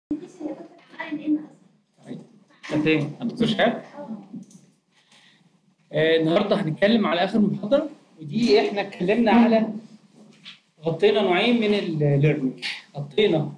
تمام دكتور شهاب آه، النهارده هنتكلم على اخر محاضره ودي احنا اتكلمنا على غطينا نوعين من الليرنينج غطينا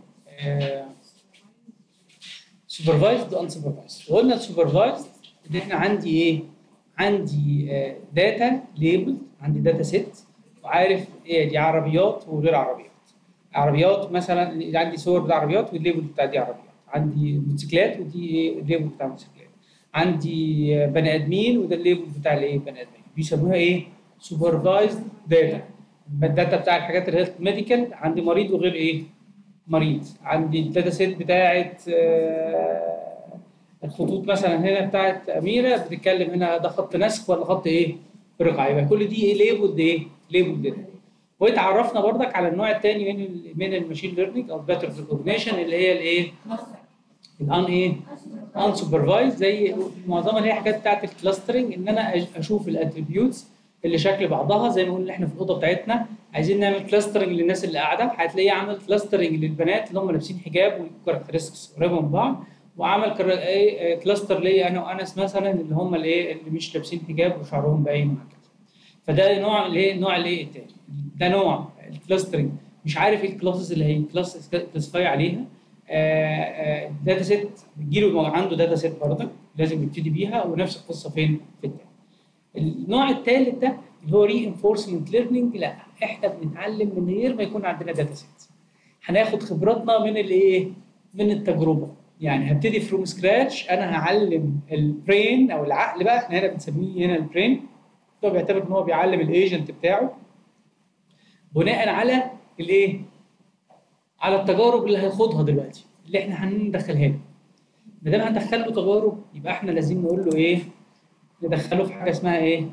سوبرفايزد وان سوبرفايزد وقلنا السوبرفايزد ان احنا عندي ايه؟ عندي داتا ليبل عندي داتا سيت وعارف ايه دي عربيات وغير عربيات عربيات مثلا عندي صور بتاع عربيات والليبل بتاع دي عربيات عندي موتوسيكلات ودي ايه الليبل بتاع الموتوسيكلات عندي بني ادمين وده الليبل بتاع الايه بني ادمين بيسموها ايه سوبرفايزد داتا الداتا بتاع الحاجات الهيلث ميديكال عندي مريض وغير ايه مريض عندي الداتا سيت بتاعت آه، الخطوط مثلا هنا بتاعت اميره بتتكلم هنا ده خط نسخ ولا خط ايه رقعه يبقى كل دي ايه ليبل ايه ليبل داتا واتعرفنا برضك على النوع الثاني من ال من الماشين ليرنينج او باترن ريكوجنيشن اللي هي الايه الان ايه ان سوبرفايز زي معظمها اللي هي حاجات بتاعت الكلاسترنج ان انا أج- اشوف الاتريبيوتس اللي شكل بعضها زي ما قلنا احنا في الاوضه بتاعتنا عايزين نعمل كلاسترنج للناس اللي قاعده هتلاقيه عامل كلاسترنج للبنات اللي هم لابسين حجاب والكاركترستكس قريبه من بعض وعمل كر- ايه كلاستر ليا انا وانس مثلا اللي هم الايه اللي مش لابسين حجاب وشعرهم باين وهكذا فده نوع الايه النوع الايه التاني ده نوع الكلاسترنج مش عارف ايه الكلاسز اللي هي كلاسيفاي عليها داتا سيت بتجيله عنده داتا سيت برضك لازم يبتدي بيها ونفس القصه فين في التاني النوع الثالث ده اللي هو ري انفورسمنت ليرنينج لا احنا بنتعلم من غير ما يكون عندنا داتا سيت هناخد خبراتنا من الايه من التجربه يعني هبتدي فروم سكراتش انا هعلم البرين او العقل بقى احنا هنا بنسميه هنا البرين هو بيعتبر ان هو بيعلم الايجنت بتاعه بناء على الايه على التجارب اللي هياخدها دلوقتي اللي احنا هندخلها له ما دام هندخل له تجارب يبقى احنا لازم نقول له ايه ندخله في حاجه اسمها ايه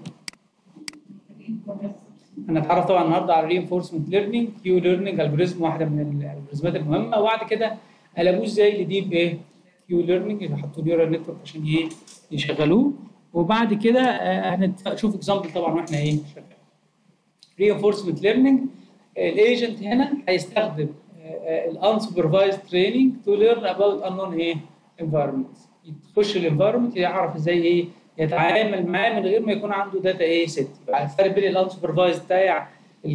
هنتعرف طبعا النهارده على reinforcement ليرنينج كيو ليرنينج الجوريزم واحده من الالجوريزمات المهمه وبعد كده قلبوه ازاي لديب ايه كيو ليرنينج اللي حطوا نيورال نتورك عشان ايه يشغلوه وبعد كده آه، هنشوف اكزامبل طبعا واحنا ايه شغالين reinforcement learning الايجنت هنا هيستخدم الانسوبرفايزد تريننج تو ليرن اباوت unknown ايه environment يخش الانفايرمنت يعرف ازاي ايه يتعامل معاه من غير ما يكون عنده داتا ايه ست يبقى الفرق بين الانسوبرفايزد بتاع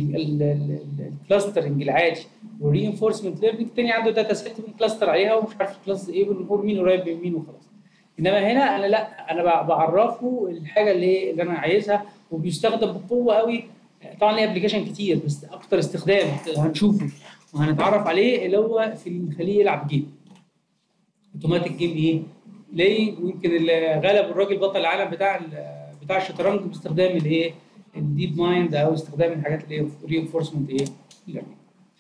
الكلاسترنج العادي والرينفورسمنت ليرنينج التاني عنده داتا ست بنكلاستر عليها ومش عارف الكلاس ايه بنقول مين قريب من مين وخلاص انما هنا انا لا انا بع- بعرفه الحاجه اللي اللي انا عايزها وبيستخدم بقوه قوي طبعا ليه ابلكيشن كتير بس اكتر استخدام هنشوفه وهنتعرف عليه اللي هو في اللي نخليه يلعب جيم اوتوماتيك جيم ايه ليه ويمكن اللي غلب الراجل بطل العالم بتاع ال- بتاع الشطرنج باستخدام الايه الديب مايند او استخدام الحاجات اللي هي رينفورسمنت ايه ليرنينج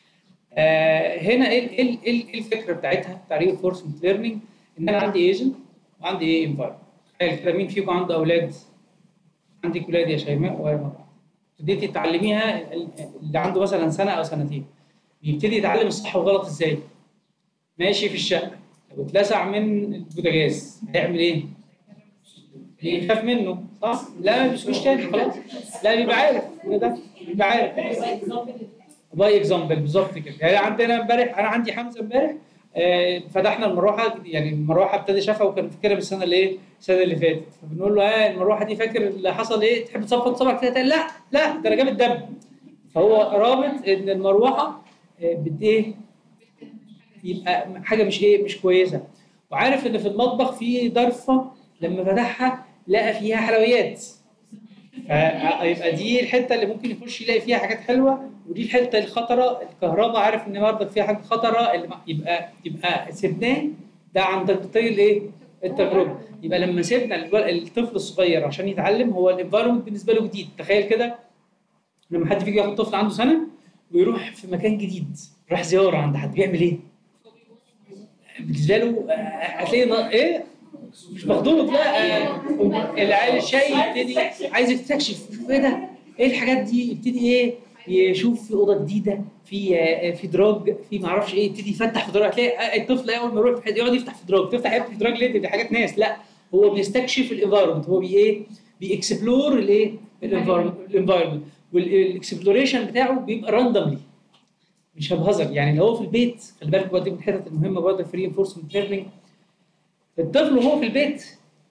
آه هنا ايه ايه ايه إيه الفكره بتاعتها بتاع رينفورسمنت ليرنينج ان انا عندي ايجنت وعندي ايه انفايرمنت تخيل كده مين فيكم عنده اولاد عندك ولاد يا شيماء ويا مرة ابتديتي تعلميها ال- اللي عنده مثلا سنه او سنتين بيبتدي يتعلم الصح والغلط ازاي ماشي في الشقه لو اتلسع من البوتاجاز هيعمل ايه؟ يخاف منه صح؟ لا ما بيسويش تاني خلاص لا بيبقى عارف إن ده بيبقى عارف باي اكزامبل بالظبط كده يعني عندنا امبارح انا عندي حمزه امبارح آه، فتحنا المروحه يعني المروحه ابتدى شافها وكان فاكرها بالسنه اللي ايه؟ السنه اللي فاتت فبنقول له اه المروحه دي فاكر اللي حصل ايه؟ تحب تصفط صبعك كده تاني؟ لا لا ده انا جاب الدم فهو رابط ان المروحه آه، بت ايه؟ يبقى حاجه مش ايه مش كويسه وعارف ان في المطبخ في ضرفه لما فتحها لقى فيها حلويات فيبقى دي الحته اللي ممكن يخش يلاقي فيها حاجات حلوه ودي الحته الخطره الكهرباء عارف ان برضك فيها حاجه خطره اللي ما- يبقى يبقى سيبناه ده عن تطبيق الايه؟ التجربه يبقى لما سيبنا الو- الطفل الصغير عشان يتعلم هو الانفايرمنت بالنسبه له جديد تخيل كده لما حد فيك ياخد طفل عنده سنه ويروح في مكان جديد يروح زياره عند حد بيعمل ايه؟ بالنسبه له آه، هتلاقي نا- ايه مش مخضوض لا آه، العيال الشاي يبتدي عايز يستكشف يشوف ايه ده ايه الحاجات دي يبتدي ايه يشوف في اوضه جديده في آه، في دراج في ما اعرفش ايه يبتدي يفتح في دراج هتلاقي الطفل اول ما يروح في حته يقعد يفتح في دراج تفتح يا ابني في دراج ليه دي حاجات ناس لا هو بيستكشف الانفايرمنت هو بي ايه بيكسبلور الايه الانفايرمنت والاكسبلوريشن بتاعه بيبقى راندوملي مش هبهزر يعني لو هو في البيت خلي بالك برضه دي من الحتت المهمه برضه في رينفورسمنت ليرنينج الطفل وهو في البيت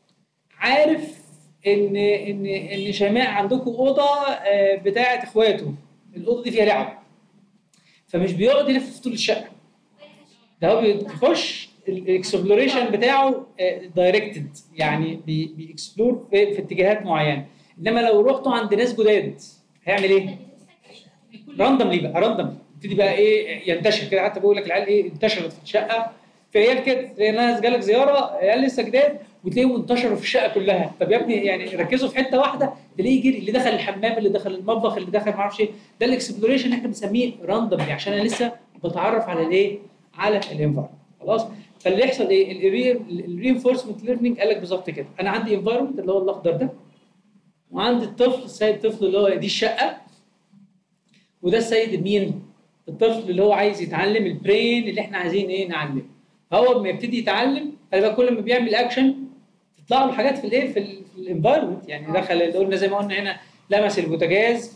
عارف ان ان ان شيماء عندكم اوضه آه، بتاعه اخواته الاوضه دي فيها لعب فمش بيقعد يلف في طول الشقه ده هو بيخش الاكسبلوريشن بتاعه دايركتد يعني بي- بيكسبلور في, في اتجاهات معينه انما لو رحتوا عند ناس جداد هيعمل ايه؟ راندملي بقى راندملي يبتدي بقى ايه ينتشر كده حتى بقول لك العيال ايه انتشرت في الشقه في عيال كده تلاقي ناس جالك زياره عيال لسه جداد وتلاقيهم انتشروا في الشقه كلها طب يا ابني يعني ركزوا في حته واحده تلاقيه يجري اللي دخل الحمام اللي دخل المطبخ اللي دخل ما اعرفش ايه ده الاكسبلوريشن احنا بنسميه راندملي عشان انا لسه بتعرف على الايه؟ على الانفايرمنت خلاص فاللي يحصل ايه؟ الرينفورسمنت ليرنينج قال لك بالظبط كده انا عندي انفايرمنت اللي هو الاخضر ده وعندي الطفل السيد الطفل اللي هو دي الشقه وده السيد مين؟ الطفل اللي هو عايز يتعلم البرين اللي احنا عايزين ايه نعلمه هو لما يبتدي يتعلم خلي بالك كل ما بيعمل اكشن تطلع له حاجات في الايه في الانفايرمنت يعني دخل اللي قلنا زي ما قلنا هنا لمس البوتاجاز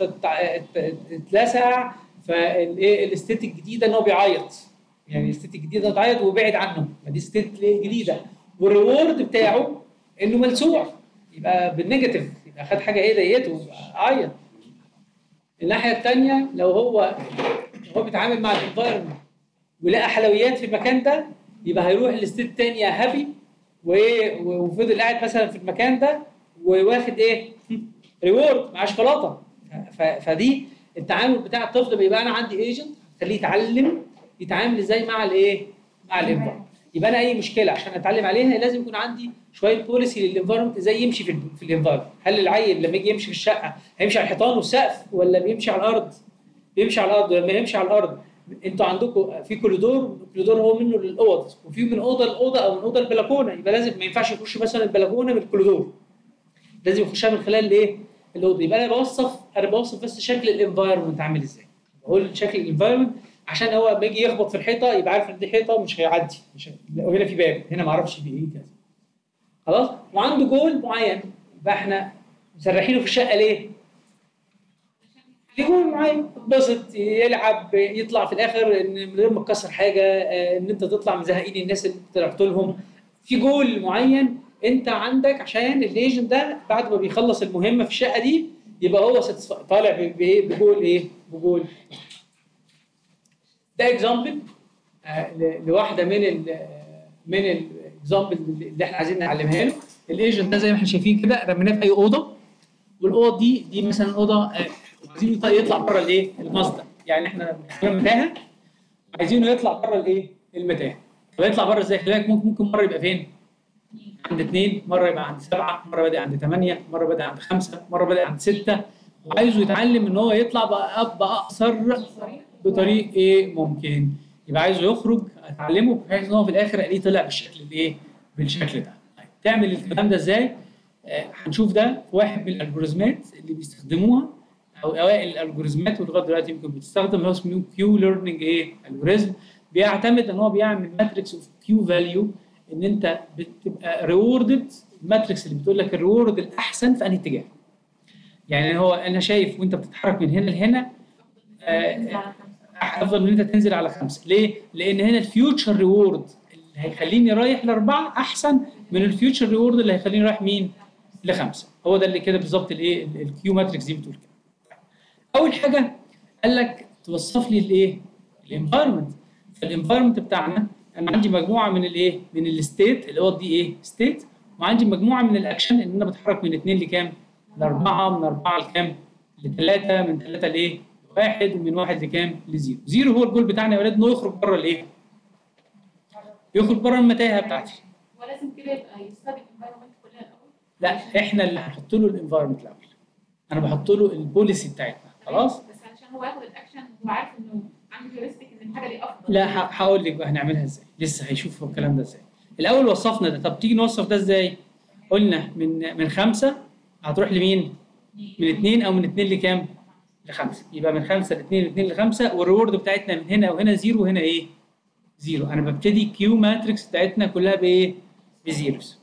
فاتلسع فالايه الاستيت الجديده ان هو بيعيط يعني الاستيت الجديده تعيط وبعد عنه ما دي ستيت جديده والريورد بتاعه انه ملسوع يبقى بالنيجاتيف يبقى خد حاجه ايه ضايقته يبقى عيط الناحيه الثانيه لو هو هو بيتعامل مع الانفايرمنت ولقى حلويات في المكان ده يبقى هيروح لستيت الثانيه هابي وايه وفضل قاعد مثلا في المكان ده وواخد ايه ريورد مع شوكولاته ف- فدي التعامل بتاع الطفل بيبقى انا عندي ايجنت خليه يتعلم يتعامل ازاي مع الايه مع الانفايرمنت يبقى انا اي مشكله عشان اتعلم عليها لازم يكون عندي شويه بوليسي للانفايرمنت ازاي يمشي في ال- في الانفايرمنت هل العيل لما يجي يمشي في الشقه هيمشي على الحيطان والسقف ولا بيمشي على الارض بيمشي على الارض ولما يمشي على الارض انتوا عندكم في كوريدور الكوريدور هو منه للاوض وفي من اوضه لاوضه او من اوضه لبلكونه يبقى لازم ما ينفعش يخش مثلا البلكونه من الكوريدور لازم يخشها من خلال الايه الاوضه يبقى انا بوصف انا بوصف بس شكل الانفايرمنت عامل ازاي بقول شكل الانفايرمنت عشان هو لما يجي يخبط في الحيطه يبقى عارف ان دي حيطه مش هيعدي مش هي- وهنا في باب هنا ما اعرفش في ايه كذا خلاص وعنده جول معين يبقى احنا مسرحينه في الشقه ليه؟ لجول معين يتبسط يلعب يطلع في الاخر ان من غير ما تكسر حاجه آه، ان انت تطلع مزهقين الناس اللي طلعت لهم في جول معين انت عندك عشان الايجنت ده بعد ما بيخلص المهمه في الشقه دي يبقى هو satisfied- طالع ب- بايه بجول ايه بجول ده اكزامبل لواحده من ال من الاكزامبل اللي احنا عايزين نعلمها له الايجنت ده زي ما احنا شايفين كده رميناه في اي اوضه والاوضه دي دي مثلا اوضه آه، عايزين يط- يطلع بره الايه المصدر يعني احنا بنعمل متاهه عايزينه يطلع بره الايه المتاهه طب يطلع بره ازاي خلي بالك ممكن ممكن مره يبقى فين عند اثنين مره يبقى عند سبعه مره بادئ عند ثمانيه مره بادئ عند خمسه مره بادئ عند سته وعايزه يتعلم ان هو يطلع بأ- باقصر بطريق ايه ممكن يبقى عايزه يخرج اتعلمه بحيث ان هو في الاخر الاقيه طلع بالشكل الايه بالشكل ده طيب تعمل الكلام ده ازاي آه، هنشوف ده في واحد من الالجوريزمات اللي بيستخدموها او اوائل الالجوريزمات ولغايه دلوقتي يمكن بتستخدم اللي هو اسمه كيو ليرنينج ايه الجوريزم بيعتمد ان هو بيعمل ماتريكس اوف كيو فاليو ان انت بتبقى ريوردد الماتريكس اللي بتقول لك الريورد الاحسن في انهي اتجاه يعني هو انا شايف وانت بتتحرك من هنا لهنا آه، افضل من انت تنزل على خمسه ليه؟ لان هنا الفيوتشر ريورد اللي هيخليني رايح لاربعه احسن من الفيوتشر ريورد اللي هيخليني رايح مين؟ لخمسه هو ده اللي كده بالظبط الايه الكيو ماتريكس دي بتقول كده اول حاجه قال لك توصف لي الايه؟ الانفايرمنت فالانفايرمنت بتاعنا انا عندي مجموعه من الايه؟ من الستيت اللي هو دي ايه؟ ستيت وعندي مجموعه من الاكشن ان انا بتحرك من اثنين لكام؟ لاربعه من اربعه لكام؟ لثلاثه من ثلاثه لايه؟ واحد ومن واحد لكام؟ لزيرو. زيرو هو الجول بتاعنا يا ولاد انه يخرج بره الايه؟ يخرج بره المتاهه بتاعتي. ولازم كده يبقى يستخدم الانفايرمنت كلها الاول لا احنا اللي هنحط له الانفايرمنت الاول. انا بحط له البوليسي بتاعتنا خلاص؟ بس علشان هو ياخد الاكشن هو عارف انه عنده هيورستيك ان الحاجه دي افضل لا ه- هقول لك بقى هنعملها ازاي لسه هيشوف هو الكلام ده ازاي الاول وصفنا ده طب تيجي نوصف ده ازاي قلنا من من خمسه هتروح لمين من اثنين او من اثنين لكام لخمسه يبقى من خمسه لاثنين اثنين لخمسه والريورد بتاعتنا من هنا وهنا زيرو وهنا ايه زيرو انا ببتدي كيو ماتريكس بتاعتنا كلها بايه بزيروز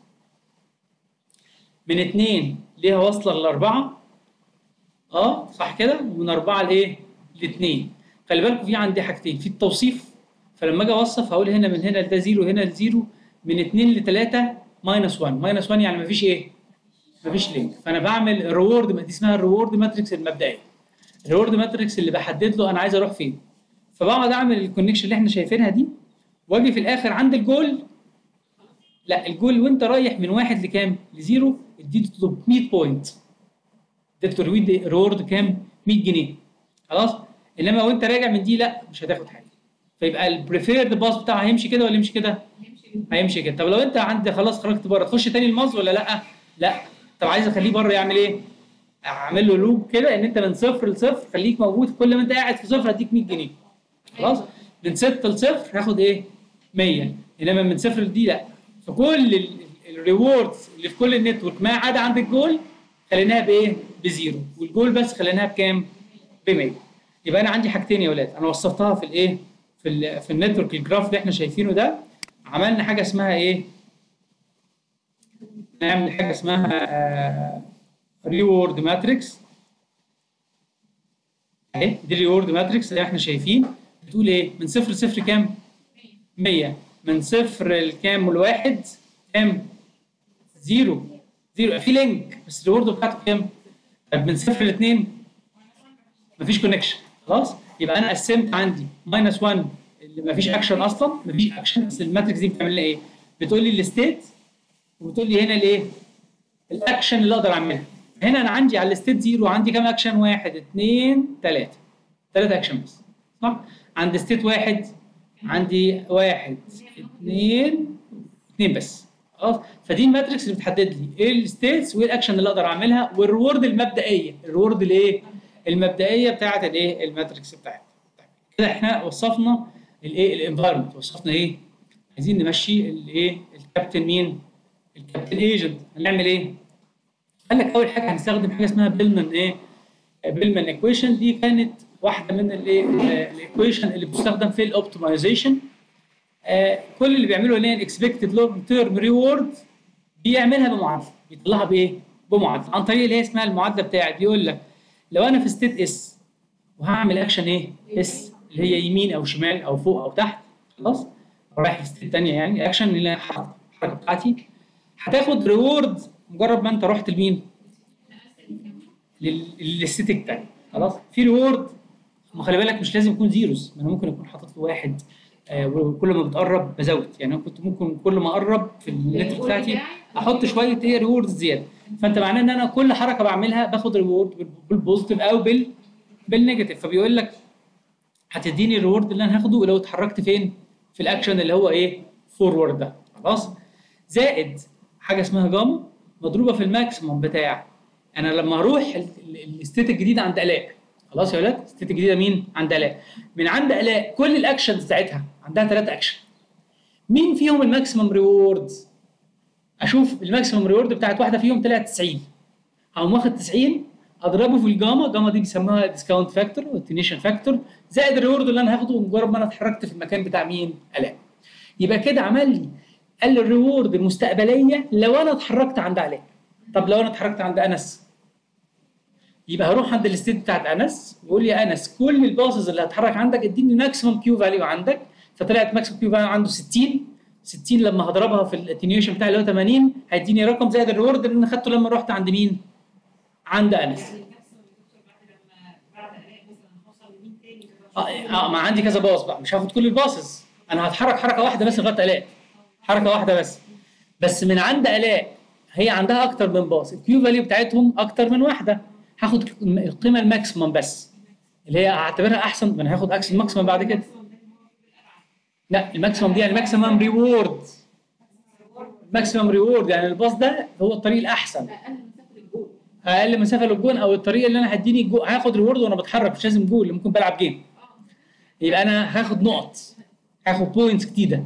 من اثنين ليها واصله لاربعه اه صح كده ومن اربعه لايه لاثنين خلي بالكم في عندي حاجتين في التوصيف فلما اجي اوصف هقول هنا من هنا لده زيرو هنا لزيرو من 2 ل 3 ماينس 1 ماينس 1 يعني مفيش ايه؟ مفيش لينك فانا بعمل ريورد دي اسمها الريورد ماتريكس المبدئيه الريورد ماتريكس اللي بحدد له انا عايز اروح فين فبقعد اعمل الكونكشن اللي احنا شايفينها دي واجي في الاخر عند الجول لا الجول وانت رايح من واحد لكام؟ لزيرو اديته 300 بوينت اديته ريورد كام؟ 100 جنيه خلاص انما وانت راجع من دي لا مش هتاخد حاجه فيبقى البريفيرد باص بتاعه هيمشي كده ولا يمشي كده؟ يمشي هيمشي كده طب لو انت عند خلاص خرجت بره تخش تاني الماز ولا لا؟ لا طب عايز اخليه بره يعمل ايه؟ اعمل له لوب كده ان انت من صفر لصفر خليك موجود كل ما انت قاعد في صفر هديك 100 جنيه خلاص من 6 لصفر هاخد ايه؟ 100 انما من صفر لدي لا فكل الريوردز اللي في كل النتورك ما عدا عند الجول خليناها بايه؟ بزيرو والجول بس خليناها بكام؟ ب 100 يبقى انا عندي حاجتين يا ولاد انا وصفتها في الايه؟ في ال في النتورك الجراف اللي احنا شايفينه ده عملنا حاجه اسمها ايه؟ نعمل حاجه اسمها ريورد ماتريكس اهي دي ريورد ماتريكس اللي احنا شايفين بتقول ايه؟ من صفر لصفر كام؟ 100 من صفر لكام والواحد كام؟ زيرو زيرو في لينك بس الريورد بتاعته كام؟ طب من صفر لاثنين مفيش كونكشن خلاص؟ يبقى انا قسمت عندي ماينس 1 اللي مفيش اكشن اصلا مفيش اكشن بس الماتريكس دي بتعمل لي ايه؟ بتقول لي الستيت وبتقول لي هنا الايه؟ الاكشن اللي اقدر اعملها هنا انا عندي على الستيت زيرو عندي كام اكشن؟ واحد اثنين ثلاثه ثلاثه اكشن بس صح؟ عند ستيت واحد عندي واحد اثنين اثنين بس خلاص فدي الماتريكس اللي بتحدد لي ايه الستيتس وايه الاكشن اللي اقدر اعملها والريورد المبدئيه الريورد الايه المبدئيه بتاعه الايه الماتريكس بتاعتنا كده احنا وصفنا الايه الانفايرمنت وصفنا ايه عايزين نمشي الايه الكابتن مين الكابتن ايجنت هنعمل ايه قال لك اول حاجه هنستخدم حاجه اسمها بيلمان ايه بيلمان ايكويشن دي كانت واحده من الايه الايكويشن اللي بتستخدم في الاوبتمايزيشن آه كل اللي بيعمله اللي هي الاكسبكتد لونج تيرم ريورد بيعملها بمعادله بيطلعها بايه؟ بمعادله عن طريق اللي هي اسمها المعادله بتاعت بيقول لك لو انا في ستيت اس وهعمل اكشن ايه؟ اس اللي هي يمين او شمال او فوق او تحت خلاص؟ رايح في ستيت ثانيه يعني اكشن اللي هي الحركه بتاعتي هتاخد ريورد مجرد ما انت رحت لمين؟ للستيت الثاني خلاص؟ في ريورد ما خلي بالك مش لازم يكون زيروز ما انا ممكن اكون حاطط له واحد آه وكل ما بتقرب بزود يعني انا كنت ممكن كل ما اقرب في النت بتاعتي احط شويه ايه ريورد زياده فانت معناه ان انا كل حركه بعملها باخد ريورد بالبوزيتيف او بال بالنيجاتيف فبيقول لك هتديني الريورد اللي انا هاخده لو اتحركت فين في الاكشن اللي هو ايه فورورد ده خلاص زائد حاجه اسمها جاما مضروبه في الماكسيموم بتاع انا لما اروح الستيت الجديد عند الاء خلاص يا ولاد الستيت الجديده مين عند الاء من عند الاء كل الاكشنز بتاعتها عندها ثلاثه اكشن مين فيهم الماكسيمم ريورد اشوف الماكسيمم ريورد بتاعت واحده فيهم طلعت 90 هقوم واخد 90 اضربه في الجاما الجاما دي بيسموها ديسكاونت فاكتور والتنيشن فاكتور زائد الريورد اللي انا هاخده مجرد ما انا اتحركت في المكان بتاع مين الاء يبقى كده عمل لي قال لي الريورد المستقبليه لو انا اتحركت عند الاء طب لو انا اتحركت عند انس يبقى هروح عند الستيت بتاعت انس واقول يا انس كل الباصز اللي هتحرك عندك اديني ماكسيمم كيو فاليو عندك فطلعت ماكسيمم كيو فاليو عنده 60 60 لما هضربها في الاتنيويشن بتاعي اللي هو 80 هيديني رقم زائد الريورد اللي انا خدته لما رحت عند مين؟ عند انس اه, آه ما عندي كذا باص بقى مش هاخد كل الباصز انا هتحرك حركه واحده بس لغايه الاء حركه واحده بس بس من عند الاء هي عندها اكتر من باص الكيو فاليو بتاعتهم اكتر من واحده هاخد القيمه الماكسيمم بس اللي هي هعتبرها احسن ما انا هاخد اكسن ماكسيمم بعد كده لا الماكسيمم دي يعني ماكسيمم ريورد ماكسيمم ريورد يعني الباص ده هو الطريق الاحسن اقل مسافه للجون او الطريقه اللي انا هديني الجو هاخد ريورد وانا بتحرك مش لازم جول ممكن بلعب جيم يبقى انا هاخد نقط هاخد بوينتس جديده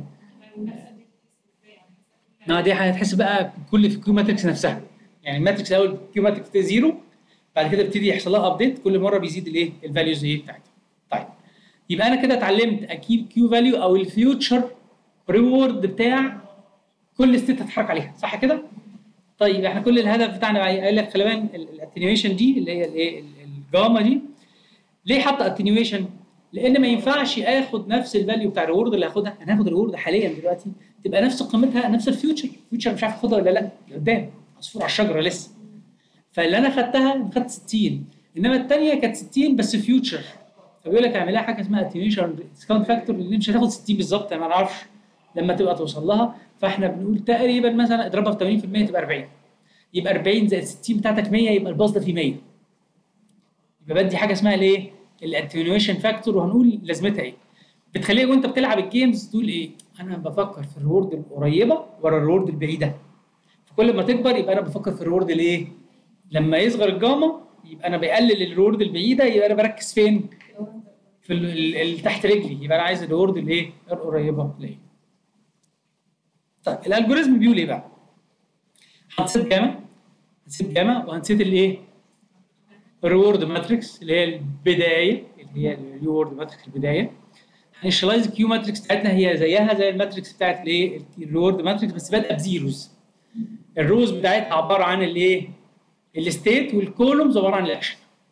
ما دي هتحسب بقى كل في الكيو ماتريكس نفسها يعني الماتريكس الاول كيو ماتريكس زيرو بعد كده بيبتدي يحصل لها ابديت كل مره بيزيد الايه الفاليوز ايه بتاعتها طيب يبقى انا كده اتعلمت اجيب كيو فاليو او الفيوتشر ريورد بتاع كل ستيت هتحرك عليها صح كده طيب احنا كل الهدف بتاعنا قال لك خلي بالك الاتنيويشن دي اللي هي الايه الجاما دي ليه حاطه اتنيويشن لان ما ينفعش اخد نفس الفاليو بتاع الريورد اللي هاخدها انا هاخد الريورد حاليا دلوقتي تبقى نفس قيمتها نفس الفيوتشر الفيوتشر مش عارف اخدها ولا لا قدام عصفور على الشجره لسه فاللي انا خدتها خدت 60 انما الثانيه كانت 60 بس فيوتشر فبيقول لك اعمل لها حاجه اسمها اتنيويشن ديسكاونت فاكتور اللي مش هتاخد 60 بالظبط انا ما اعرفش لما تبقى توصل لها فاحنا بنقول تقريبا مثلا اضربها في 80% تبقى 40 يبقى 40 زائد 60 بتاعتك 100 يبقى الباص ده فيه 100 يبقى بدي حاجه اسمها الايه؟ الاتنيويشن فاكتور وهنقول لازمتها ايه؟ بتخليك وانت بتلعب الجيمز تقول ايه؟ انا بفكر في الريورد القريبه ورا الريورد البعيده فكل ما تكبر يبقى انا بفكر في الريورد الايه؟ لما يصغر الجاما يبقى انا بقلل الريورد البعيده يبقى انا بركز فين؟ في ال- ال- اللي تحت رجلي يبقى انا عايز الريورد الايه؟ القريبه ليا. طيب الالجوريزم بيقول ايه بقى؟ هنسيت جاما هنسيت جاما وهنسيت الايه؟ الريورد ماتريكس اللي هي البدايه اللي هي الريورد ماتريكس البدايه هنشلايز كيو ماتريكس بتاعتنا هي زيها زي الماتريكس بتاعت الايه؟ الريورد ماتريكس بس بادئه بزيروز الروز بتاعتها عباره عن الايه؟ الستيت والكولومز عباره عن الاكشن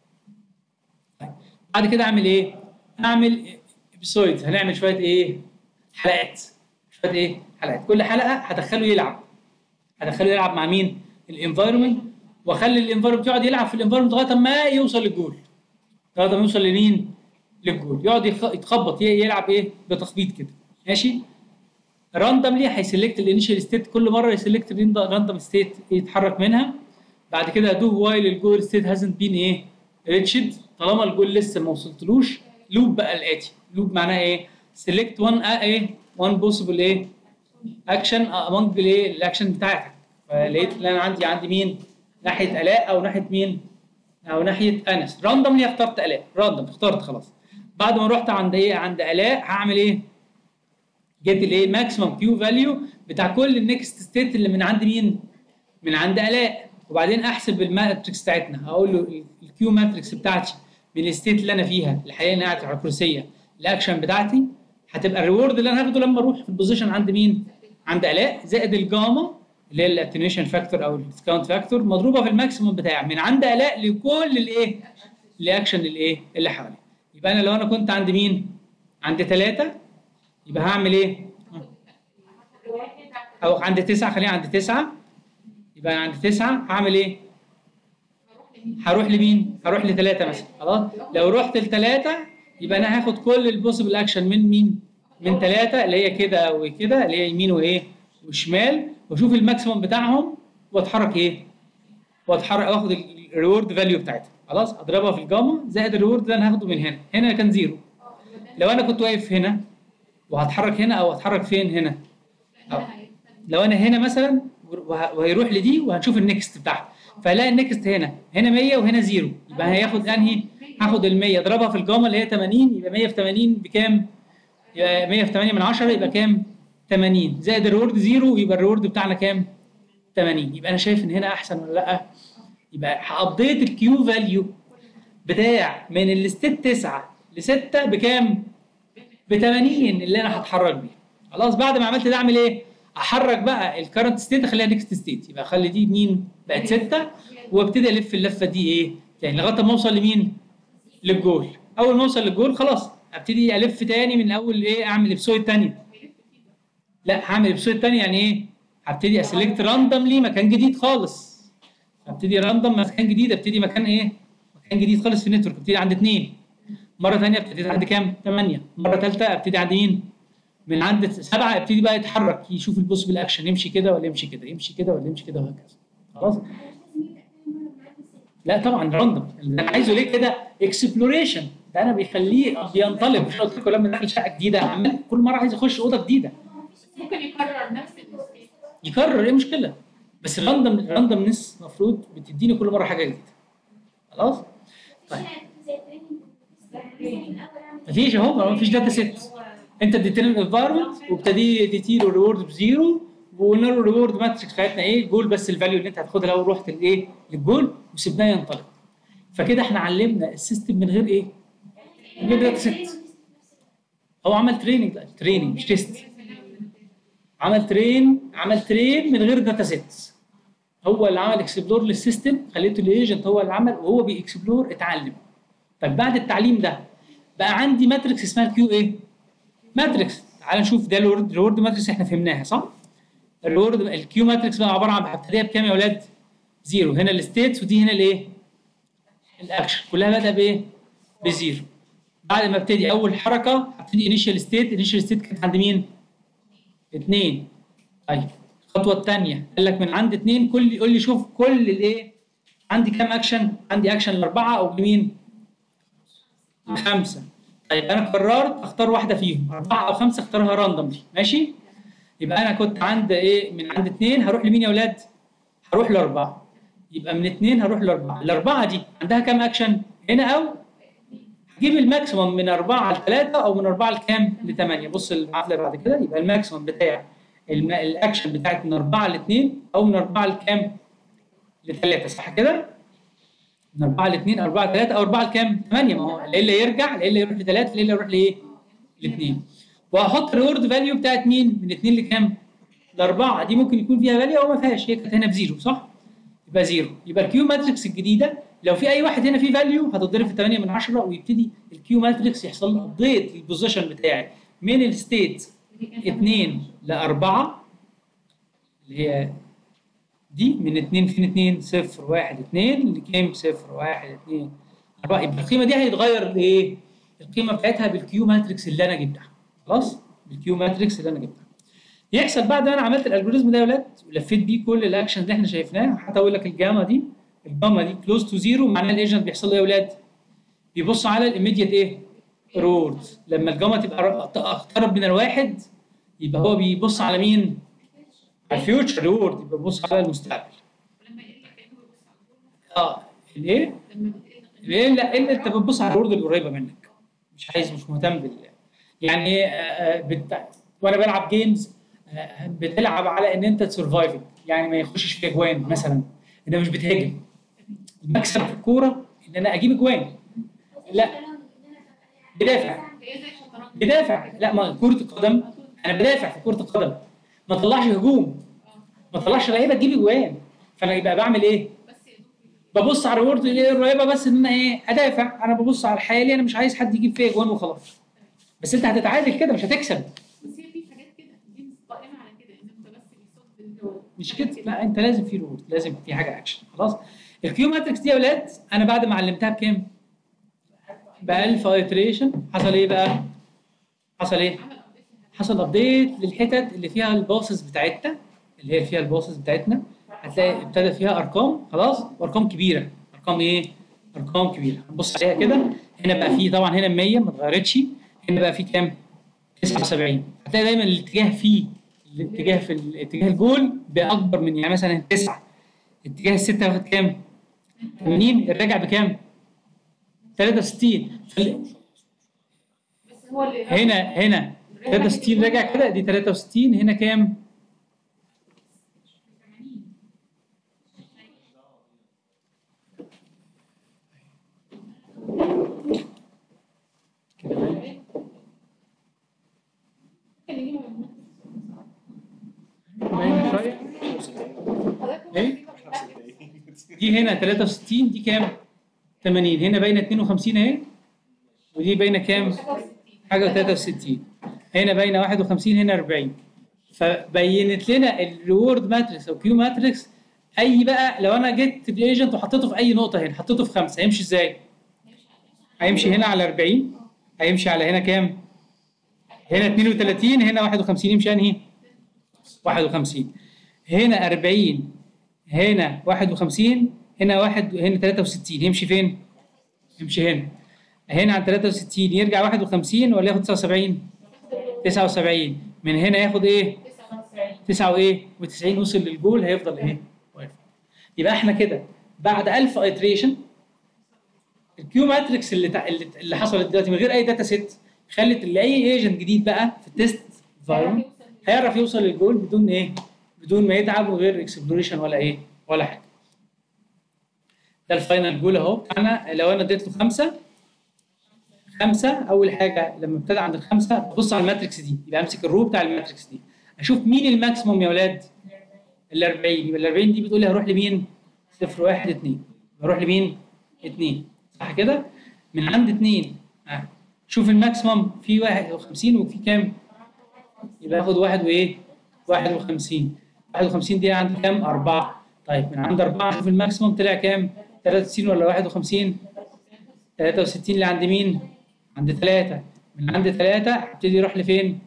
طيب. بعد كده اعمل ايه؟ اعمل ابيسويدز هنعمل شويه ايه؟ حلقات شويه ايه؟ حلقات كل حلقه هدخله يلعب هدخله يلعب مع مين؟ الانفايرمنت واخلي الانفايرمنت يقعد يلعب في الانفايرمنت لغايه ما يوصل للجول لغايه ما يوصل لمين؟ للجول يقعد يخ- يتخبط ي- يلعب ايه؟ بتخبيط كده ماشي؟ راندملي هيسلكت الانيشال ستيت كل مره يسلكت راندوم ستيت يتحرك منها بعد كده دو وايل الجول ستيت هازنت بين ايه؟ ريتشد طالما الجول لسه ما وصلتلوش لوب بقى الاتي لوب معناها ايه؟ سيلكت 1 ايه؟ 1 بوسيبل ايه؟ اكشن امونج الايه؟ الاكشن بتاعتك فلقيت ان انا عندي عندي مين؟ ناحيه الاء او ناحيه مين؟ او ناحيه انس راندوملي اخترت الاء راندوم اخترت خلاص بعد ما رحت عند ايه؟ عند الاء هعمل ايه؟ جيت الايه ماكسيمم كيو فاليو بتاع كل النكست ستيت اللي من عند مين؟ من عند الاء وبعدين احسب الماتريكس بتاعتنا هقول له الكيو ماتريكس بتاعتي من الستيت اللي انا فيها الحقيقه انها قاعده على الكرسيه الاكشن بتاعتي هتبقى الريورد اللي انا هاخده لما اروح في البوزيشن عند مين؟ عند الاء زائد الجاما اللي هي الاتنيويشن فاكتور او الديسكاونت فاكتور مضروبه في الماكسيموم بتاعي من عند الاء لكل الايه؟ الاكشن الايه؟ اللي حوالي يبقى انا لو انا كنت عند مين؟ عند ثلاثه يبقى هعمل ايه؟ او عند تسعه خلينا عند تسعه يبقى عند تسعه هعمل ايه؟ هروح لمين؟ هروح لثلاثه مثلا خلاص؟ لو رحت لثلاثه يبقى انا هاخد كل البوسيبل اكشن من مين؟ من ثلاثه اللي هي كده وكده اللي هي يمين وايه؟ وشمال واشوف الماكسيموم بتاعهم واتحرك ايه؟ واتحرك واخد الريورد فاليو بتاعتها خلاص اضربها في الجاما زائد الريورد اللي انا هاخده من هنا هنا كان زيرو لو انا كنت واقف هنا وهتحرك هنا او هتحرك فين هنا أو. لو انا هنا مثلا وه- وهيروح لدي وهنشوف النكست بتاعها فهلاقي النكست هنا هنا 100 وهنا زيرو يبقى هياخد انهي هاخد ال 100 اضربها في الجاما اللي هي 80 يبقى 100 في 80 بكام؟ يبقى 100 في 8 من 10 يبقى كام؟ 80 زائد الريورد زيرو يبقى الريورد بتاعنا كام؟ 80 يبقى انا شايف ان هنا احسن ولا لا؟ يبقى هابديت الكيو فاليو بتاع من الستيت 9 ل 6 بكام؟ ب 80 اللي انا هتحرك بيها خلاص بعد ما عملت ده اعمل ايه؟ احرك بقى الكرنت ستيت اخليها نيكست ستيت يبقى اخلي دي مين؟ بقت 6 وابتدي الف اللفه دي ايه؟ تاني لغايه ما اوصل لمين؟ للجول اول ما اوصل للجول خلاص ابتدي الف تاني من اول ايه اعمل ابسويد تانية لا هعمل ابسويد تاني يعني ايه؟ هبتدي اسلكت راندوملي مكان جديد خالص ابتدي راندوم مكان جديد ابتدي مكان ايه؟ مكان جديد خالص في النتورك ابتدي عند اثنين مره ثانيه ابتدي عند كام؟ 8 مره ثالثه ابتدي عند مين؟ من عند سبعه ابتدي بقى يتحرك يشوف البوسبل اكشن يمشي كده ولا يمشي كده يمشي كده ولا يمشي كده وهكذا خلاص لا طبعا راندوم اللي انا عايزه ليه كده اكسبلوريشن ده انا بيخليه بينطلق مش قلت لكم لما داخل شقه جديده عمال كل مره عايز يخش اوضه جديده ممكن يكرر نفس الستيت يكرر ايه المشكله بس الراندوم الراندومنس المفروض بتديني كل مره حاجه جديده خلاص طيب مفيش اهو مفيش داتا سيت انت اديت له الانفايرمنت وابتدي اديتي له ريورد بزيرو وقلنا له الريورد ماتريكس بتاعتنا ايه الجول بس الفاليو اللي انت هتاخدها لو رحت لايه للجول وسيبناه ينطلق فكده احنا علمنا السيستم من غير ايه؟ من غير داتا سيت هو عمل تريننج تريننج مش تيست عمل ترين عمل ترين من غير داتا سيت هو اللي عمل اكسبلور للسيستم خليته الايجنت هو اللي عمل وهو بيكسبلور اتعلم طيب بعد التعليم ده بقى عندي ماتريكس اسمها الكيو ايه؟ ماتريكس تعال نشوف ده الورد الورد ماتريكس احنا فهمناها صح؟ الورد الكيو ماتريكس بقى عباره عن هبتديها بكام يا اولاد؟ زيرو هنا الستيتس ودي هنا الايه؟ الاكشن كلها بادئه بايه؟ بزيرو بعد ما ابتدي اول حركه هبتدي انيشال ستيت انيشال ستيت كانت عند مين؟ اثنين طيب الخطوه الثانيه قال لك من عند اثنين كل يقول لي شوف كل الايه؟ عندي كام اكشن؟ عندي اكشن الاربعه او لمين؟ خمسه طيب انا قررت اختار واحده فيهم اربعه او خمسه اختارها راندوملي ماشي؟ يبقى انا كنت عند ايه؟ من عند اثنين هروح لمين يا اولاد؟ هروح لاربعه يبقى من اثنين هروح لاربعه الاربعه دي عندها كام اكشن؟ هنا او هجيب الماكسيموم من أربعة لثلاثة أو من أربعة لكام؟ لثمانية، بص المعادلة بعد كده يبقى الماكسيموم بتاع الم... الأكشن بتاعت من أربعة لاثنين أو من أربعة لكام؟ لثلاثة صح كده؟ من أربعة لاثنين أربعة لثلاثة أو أربعة لكام؟ ثمانية ما هو إلا يرجع إلا يروح لثلاثة إلا يروح لإيه؟ لاثنين. وهحط الريورد فاليو بتاعت مين؟ من اثنين لكام؟ لأربعة دي ممكن يكون فيها فاليو أو ما فيهاش هي كانت هنا بزيرو صح؟ يبقى زيرو يبقى الكيو ماتريكس الجديده لو في اي واحد هنا فيه فاليو هتتضرب في 8 من 10 ويبتدي الكيو ماتريكس يحصل له ابديت للبوزيشن بتاعي من الستيت 2 ل 4 اللي هي دي من 2 فين 2 0 1 2 لكام 0 1 2 4 يبقى القيمه دي هيتغير لايه؟ القيمه بتاعتها بالكيو ماتريكس اللي انا جبتها خلاص؟ بالكيو ماتريكس اللي انا جبتها يحصل بعد ما انا عملت الالجوريزم ده يا ولاد ولفيت بيه كل الاكشن اللي احنا شايفناه حتى اقول لك الجاما دي الجاما دي كلوز تو زيرو معناها الايجنت بيحصل له ايه يا ولاد؟ بيبص على الايميديت ايه؟ رورد لما الجاما تبقى اقترب من الواحد يبقى هو بيبص على مين؟ على الفيوتشر ريورد يبقى بيبص على المستقبل ولما يقل كانه بيبص على الجول اه الايه؟ لما بتقل ايه لا الا انت بتبص على الرورد القريبه منك مش عايز مش مهتم بال يعني ايه آه، آه، بت... وانا بلعب جيمز آه، بتلعب على ان انت تسرفايف يعني ما يخشش في اجوان مثلا انت مش بتهاجم المكسب في الكوره ان انا اجيب اجوان لا بدافع هي زي الشطرنج بدافع لا ما كره القدم انا بدافع في كره القدم ما طلعش هجوم ما طلعش لعيبه تجيب اجوان فانا يبقى بعمل ايه؟ بس يا دوب ببص على الريورد اللي هي القريبه بس ان انا ايه ادافع انا ببص على الحالي انا مش عايز حد يجيب فيا اجوان وخلاص بس انت هتتعادل كده مش هتكسب بس هي في حاجات كده دي قائمه على كده ان انت بس بيصد الجول مش كده لا انت لازم في ريورد لازم في حاجه اكشن خلاص الكيو ماتريكس دي يا اولاد انا بعد ما علمتها بكام؟ ب 1000 ايتريشن حصل ايه بقى؟ حصل ايه؟ عمل ابديت حصل ابديت للحتت اللي فيها الباصص بتاعتنا اللي هي فيها الباصص بتاعتنا هتلاقي ابتدى فيها ارقام خلاص وارقام كبيره ارقام ايه؟ ارقام كبيره هنبص عليها كده هنا بقى في طبعا هنا 100 ما اتغيرتش هنا بقى في كام؟ 79 هتلاقي دايما الاتجاه فيه الاتجاه في الاتجاه الجول باكبر من يعني مثلا 9 اتجاه الستة واخد كام؟ 80 الراجع بكام؟ 63 فال- بس هو اللي هنا هنا 63 راجع كده دي 63 هنا كام؟ 80 كده باين. ممكن يجيبها من باين شويه حضرتك إيه؟ دي هنا 63 دي كام؟ 80 هنا باينه 52 اهي ودي باينه كام؟ حاجه 63 هنا باينه 51 هنا 40 فبينت لنا الريورد ماتريكس او كيو ماتريكس اي بقى لو انا جبت الايجنت وحطيته في اي نقطه هنا حطيته في خمسه هيمشي ازاي؟ هيمشي هنا على 40 هيمشي على هنا كام؟ هنا 32 هنا 51 يمشي انهي؟ 51 هنا 40 هنا 51 هنا واحد هنا 63 يمشي فين؟ يمشي هنا هنا على 63 يرجع 51 ولا ياخد 79 79 من هنا ياخد ايه 9 وايه و90 وصل للجول هيفضل ايه واقف يبقى احنا كده بعد 1000 ايتريشن الكيو ماتريكس اللي تع... اللي اللي حصلت دلوقتي من غير اي داتا سيت خلت اللي اي ايجنت جديد بقى في التيست انفايرمنت هيعرف يوصل للجول بدون ايه بدون ما يتعب وغير اكسبلوريشن ولا ايه ولا حاجه ده الفاينل جول اهو انا لو انا اديت له خمسه خمسه اول حاجه لما ابتدى عند الخمسه ببص على الماتريكس دي يبقى امسك الرو بتاع الماتريكس دي اشوف مين الماكسيموم يا اولاد ال 40 يبقى ال 40 دي بتقول لي هروح لمين 0 1 2 بروح لمين 2 صح كده من عند 2 آه. شوف الماكسيمم في 51 وفي كام؟ يبقى اخد واحد وايه؟ 51 51 دي عند كام؟ 4 طيب من عند 4 شوف الماكسيمم طلع كام؟ 63 ولا 51 63 اللي عند مين؟ عند 3 من عند 3 هبتدي يروح لفين؟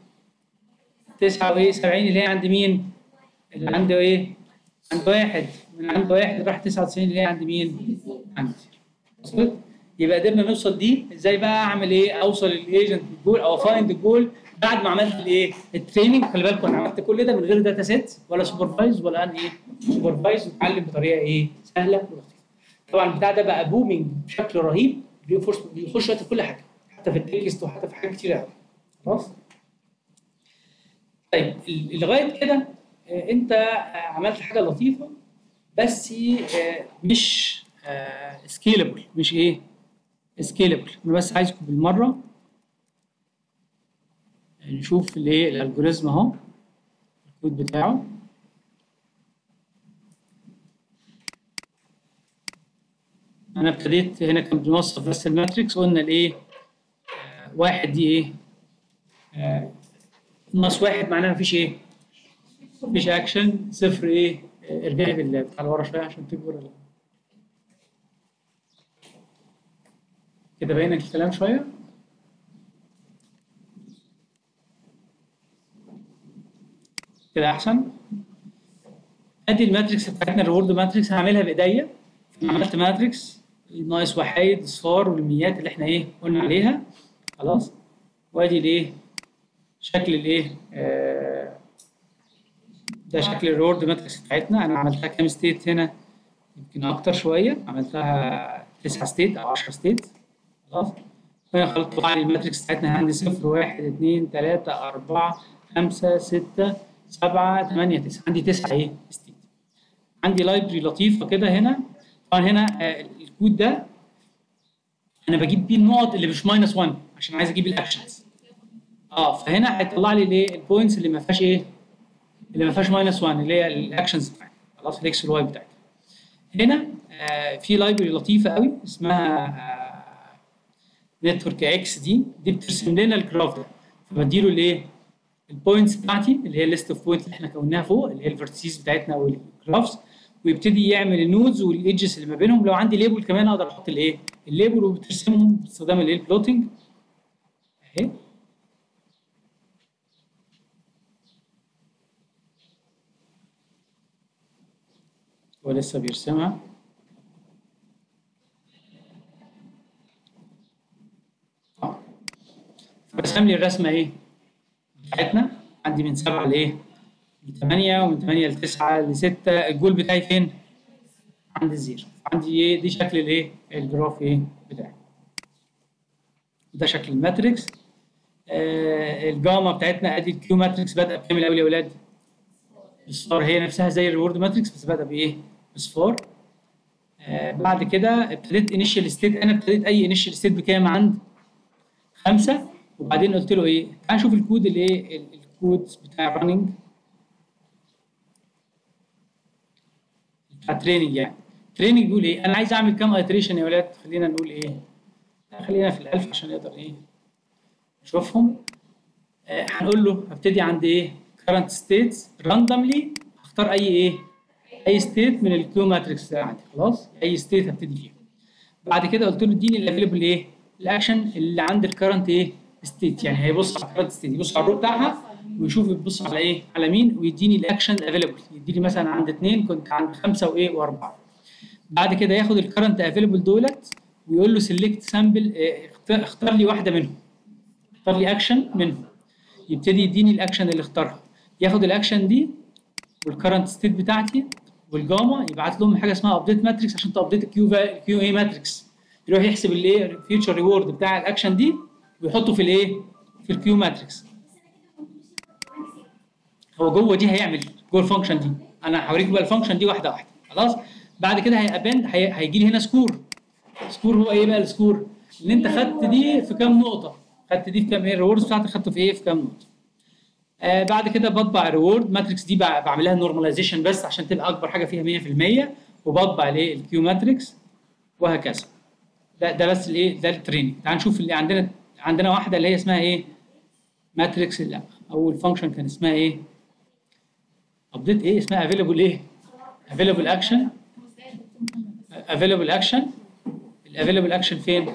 79 اللي هي عند مين؟ اللي عند ايه؟ عند واحد من عند واحد راح 99 اللي هي عند مين؟ عند وصلت؟ يبقى قدرنا نوصل دي ازاي بقى اعمل ايه؟ اوصل للايجنت الجول او فايند الجول بعد ما عملت الايه؟ التريننج خلي بالكم انا عملت كل ده من غير داتا سيت ولا سوبرفايز ولا ان ايه؟ سوبرفايز واتعلم بطريقه ايه؟ سهله ولطيفه. طبعا البتاع ده بقى بومينج بشكل رهيب بيخش بيخش دلوقتي في كل حاجه حتى في التكست وحتى في حاجات كتير قوي خلاص؟ طيب ال- لغايه كده آه، انت آه، عملت حاجه لطيفه بس آه، مش سكيلبل مش ايه؟ سكيلبل انا بس عايزكم بالمره نشوف الايه الالجوريزم اهو الكود بتاعه انا ابتديت هنا كان بنوصف بس الماتريكس قلنا الايه آه، واحد دي ايه آه، ناقص واحد معناها مفيش ايه مفيش اكشن صفر ايه آه، ارجعي بال- بتاع لورا شويه عشان تكبر ال- كده باين الكلام شويه كده احسن ادي الماتريكس بتاعتنا الريورد ماتريكس هعملها بايديا عملت ماتريكس ناقص وحايد اصفار والميات اللي احنا ايه قلنا عليها خلاص وادي الايه شكل الايه آه ده شكل الريورد ماتريكس بتاعتنا انا عملتها كام ستيت هنا يمكن اكتر شويه عملتها 9 ستيت او 10 ستيت خلاص فانا خلطت طبعا الماتريكس بتاعتنا عندي 0 1 2 3 4 5 6 7 8 9 عندي 9 ايه ستيت عندي لايبرري لطيفه كده هنا طبعا هنا آه، الكود ده انا بجيب بيه النقط اللي مش ماينس 1 عشان عايز اجيب الاكشنز اه فهنا هيطلع لي الايه البوينتس اللي ما فيهاش ايه اللي ما فيهاش ماينس 1 اللي هي الاكشنز بتاعتي خلاص الاكس والواي بتاعتي هنا آه في لايبرري لطيفه قوي اسمها آه نتورك اكس دي دي بترسم لنا الجراف ده فبديله الايه البوينتس بتاعتي اللي هي الليست اوف بوينتس اللي احنا كوناها فوق اللي هي الفيرتيسز بتاعتنا والجرافز ويبتدي يعمل النودز والايدجز اللي ما بينهم لو عندي ليبل كمان اقدر احط الايه الليبل وبترسمهم باستخدام الايه البلوتنج اهي هو لسه بيرسمها اه فرسم لي الرسمه ايه بتاعتنا عندي من 7 لايه؟ من 8 ومن 8 ل 9 ل 6 الجول بتاعي فين؟ عند الزيرو عندي ايه دي شكل الايه؟ الجراف ايه بتاعي ده شكل الماتريكس آه الجاما بتاعتنا ادي الكيو ماتريكس بادئه بكام الاول يا اولاد؟ بصفار هي نفسها زي الريورد ماتريكس بس بادئه بايه؟ بصفار آه بعد كده ابتديت انيشال ستيت انا ابتديت اي انيشال ستيت بكام عند خمسه وبعدين قلت له ايه؟ تعال نشوف الكود اللي ايه ال- الكود بتاع الرننج بتاع تريننج يعني تريننج بيقول ايه؟ انا عايز اعمل كام ايتريشن يا ولاد؟ خلينا نقول ايه؟ لا، خلينا في الالف عشان نقدر ايه؟ نشوفهم آه هنقول له هبتدي عند ايه؟ current states randomly هختار اي ايه؟ اي ستيت من الكيو ماتريكس ده عندي خلاص؟ اي ستيت هبتدي فيها بعد كده قلت له اديني الافيلبل ايه؟ الاكشن اللي عند الكرنت ايه؟ ستيت يعني هيبص على الكرنت ستيت يبص على الرو بتاعها ويشوف يبص على ايه؟ على مين ويديني الاكشن افيلبل يديني مثلا عند اثنين كنت عند خمسه وايه واربعه بعد كده ياخد الكرنت افيلبل دولت ويقول له سيلكت سامبل اختار لي واحده منهم اختار لي اكشن منهم يبتدي يديني الاكشن اللي اختارها ياخد الاكشن دي والكرنت ستيت بتاعتي والجاما يبعت لهم حاجه اسمها ابديت ماتريكس عشان تابديت الكيو كيو اي ماتريكس يروح يحسب الايه فيوتشر ريورد بتاع الاكشن دي ويحطه في الايه في الكيو ماتريكس هو جوه دي هيعمل جوه الفانكشن دي انا هوريك بقى الفانكشن دي واحده واحده خلاص بعد كده هيابند هي- هيجي لي هنا سكور سكور هو ايه بقى السكور ان انت خدت دي في كام نقطه خدت دي في كام ايه الريوردز بتاعتك خدته في ايه في كام نقطه آه بعد كده بطبع الريورد ماتريكس دي بع- بعملها نورماليزيشن بس عشان تبقى اكبر حاجه فيها 100% وبطبع الايه الكيو ماتريكس وهكذا ده ده بس الايه ده التريننج تعال نشوف اللي عندنا عندنا واحده اللي هي اسمها ايه ماتريكس لا اول فانكشن كان اسمها ايه ابديت ايه اسمها افيلبل ايه افيلبل اكشن افيلبل اكشن الافيلبل اكشن فين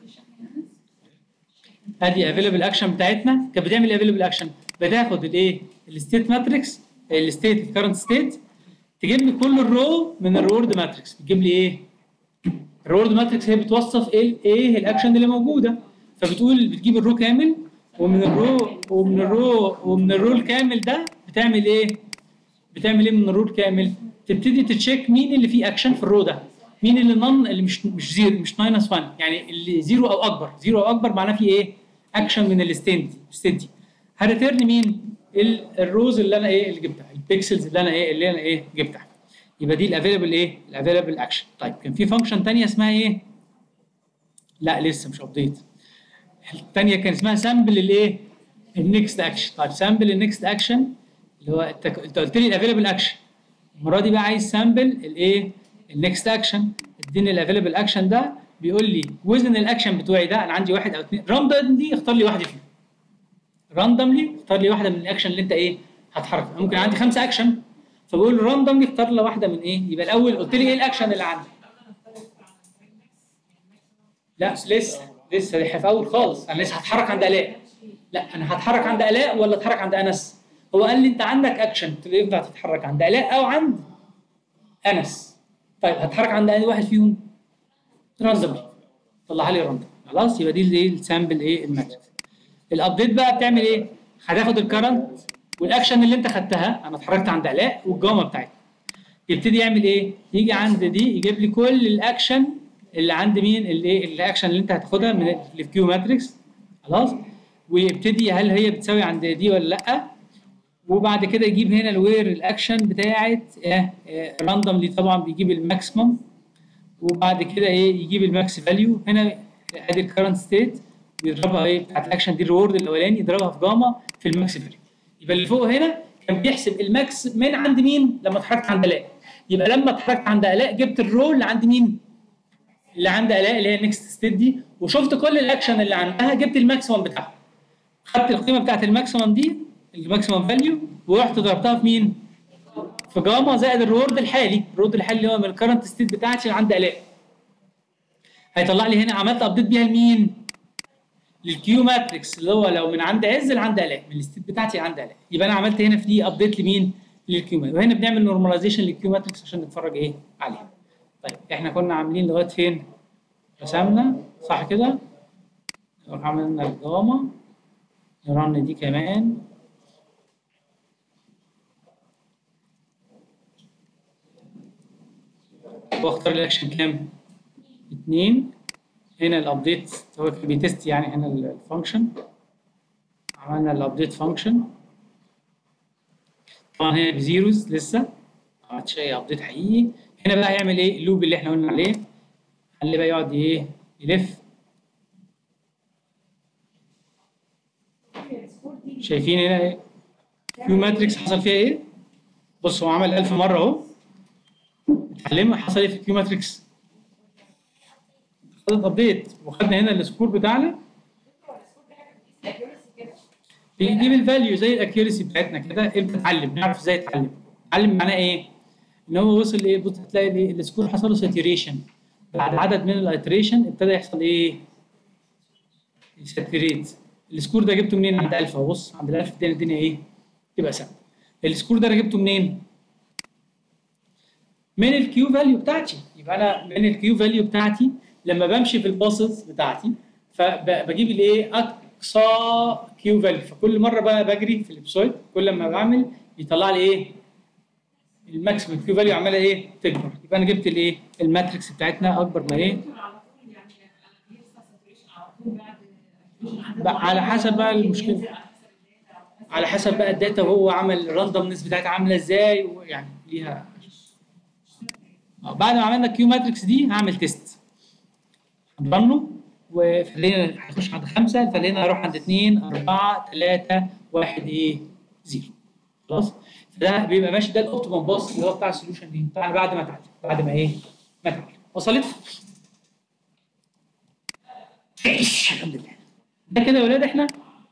ادي افيلبل اكشن بتاعتنا كانت بتعمل افيلبل اكشن بتاخد الايه الستيت ماتريكس الستيت الكرنت ستيت تجيب لي كل الرو من الرورد ماتريكس بتجيب لي ايه الرورد ماتريكس هي بتوصف ايه ايه الاكشن اللي موجوده فبتقول بتجيب الرو كامل ومن الرو ومن الرو ومن الرو الكامل ده بتعمل ايه بتعمل ايه من الرو الكامل تبتدي تتشيك مين اللي فيه اكشن في الرو ده مين اللي نون اللي مش مش زيرو مش ماينس 1 يعني اللي زيرو او اكبر زيرو او اكبر معناه فيه ايه اكشن من الستيت دي الستيت دي هريتيرن مين ال- الروز اللي انا ايه اللي جبتها البيكسلز اللي انا ايه اللي انا ايه جبتها يبقى دي الافيلبل ايه الافيلبل اكشن طيب كان في فانكشن ثانيه اسمها ايه لا لسه مش ابديت الثانيه كان اسمها سامبل الايه النكست اكشن طيب سامبل النكست اكشن اللي هو انت انت قلت لي الافيلبل اكشن المره دي بقى عايز سامبل الايه النكست اكشن اديني الافيلبل اكشن ده بيقول لي وزن الاكشن بتوعي ده انا عندي واحد او اثنين راندوملي اختار لي واحده فيهم راندوملي اختار لي واحده من الاكشن اللي انت ايه هتحرك ممكن عندي خمسه اكشن فبقول راندوملي اختار لي واحده من ايه يبقى الاول قلت لي ايه الاكشن اللي عندي لا لسه لسه دي في اول خالص انا لسه هتحرك عند الاء لا انا هتحرك عند الاء ولا اتحرك عند انس هو قال لي انت عندك اكشن ينفع تتحرك عند الاء او عند انس طيب هتحرك عند اي واحد فيهم راندوملي طلعها لي راندوم خلاص يبقى دي الايه السامبل ايه الماتريكس الابديت بقى بتعمل ايه هتاخد الكرنت والاكشن اللي انت خدتها انا اتحركت عند الاء والجامعه بتاعتي يبتدي يعمل ايه يجي عند دي يجيب لي كل الاكشن اللي عند مين الايه الاكشن اللي انت هتاخدها من الكيو ماتريكس خلاص ويبتدي هل هي بتساوي عند دي ولا لا وبعد كده يجيب هنا الوير الاكشن بتاعت راندوملي طبعا بيجيب الماكسيمم وبعد كده ايه يجيب الماكس فاليو هنا ادي الكرنت ستيت بيضربها ايه بتاعت الاكشن دي الريورد الاولاني يضربها في جاما في الماكس فاليو يبقى اللي فوق هنا كان بيحسب الماكس من عند مين لما اتحركت عند الاء يبقى لما اتحركت عند الاء جبت الرول اللي عند مين اللي عند الاء اللي هي النكست ستيت دي وشفت كل الاكشن اللي عندها جبت الماكسيمم بتاعها خدت القيمه بتاعت الماكسيمم دي الماكسيمم فاليو ورحت ضربتها في مين في جاما زائد الرورد الحالي الرورد الحالي اللي هو من الكرنت ستيت بتاعتي اللي عند الاء هيطلع لي هنا عملت ابديت بيها لمين للكيو ماتريكس اللي هو لو من عند عز لعند الاء من الستيت بتاعتي عند الاء يبقى انا عملت هنا في دي ابديت لمين للكيو ماتريكس وهنا بنعمل نورماليزيشن للكيو ماتريكس عشان نتفرج ايه عليها طيب احنا كنا عاملين لغايه فين رسمنا صح كده نروح عملنا الجاما نرن دي كمان واختار الاكشن كام؟ اتنين هنا الابديت هو كان بيتست يعني هنا الفانكشن عملنا الابديت فانكشن طبعا هنا بزيروز لسه ما عملتش اي ابديت حقيقي هنا بقى هيعمل ايه اللوب اللي احنا قلنا عليه خلي بقى يقعد ايه يلف شايفين هنا ايه كيو ماتريكس حصل فيها ايه بص هو عمل 1000 مره اهو اتعلمنا حصل ايه في الكيو ماتريكس خدت ابديت وخدنا هنا السكور بتاعنا بيجيب الفاليو زي الاكيورسي بتاعتنا كده ابدا اتعلم نعرف ازاي اتعلم اتعلم معناه ايه ان هو وصل ايه بص هتلاقي ايه السكور حصل له ساتوريشن بعد عدد من الايتريشن ابتدى يحصل ايه يساتوريت السكور ده جبته منين عند 1000 اهو بص عند ال 1000 الدنيا الدنيا ايه تبقى ثابته السكور ده انا جبته منين من الكيو فاليو بتاعتي يبقى انا من الكيو فاليو بتاعتي لما بمشي في الباصز بتاعتي فبجيب الايه اقصى كيو فاليو فكل مره بقى بجري في الابسويد كل ما بعمل يطلع لي ايه الماكسيمم كيو فاليو عماله ايه تكبر يبقى انا جبت الايه الماتريكس بتاعتنا اكبر ما ايه بقى على حسب بقى المشكله على حسب بقى الداتا وهو عمل الراندومنس بتاعتها عامله ازاي ويعني ليها آه، بعد ما عملنا الكيو ماتريكس دي هعمل تيست هنرنه وخلينا هنخش عند خمسه خلينا اروح عند اثنين اربعه ثلاثه واحد ايه زيرو خلاص فده بيبقى ماشي ده الاوبتيمم باص اللي هو بتاع السوليوشن دي طبعا بعد ما اتعلم بعد ما ايه ما اتعلم وصلت؟ الحمد لله ده كده يا ولاد احنا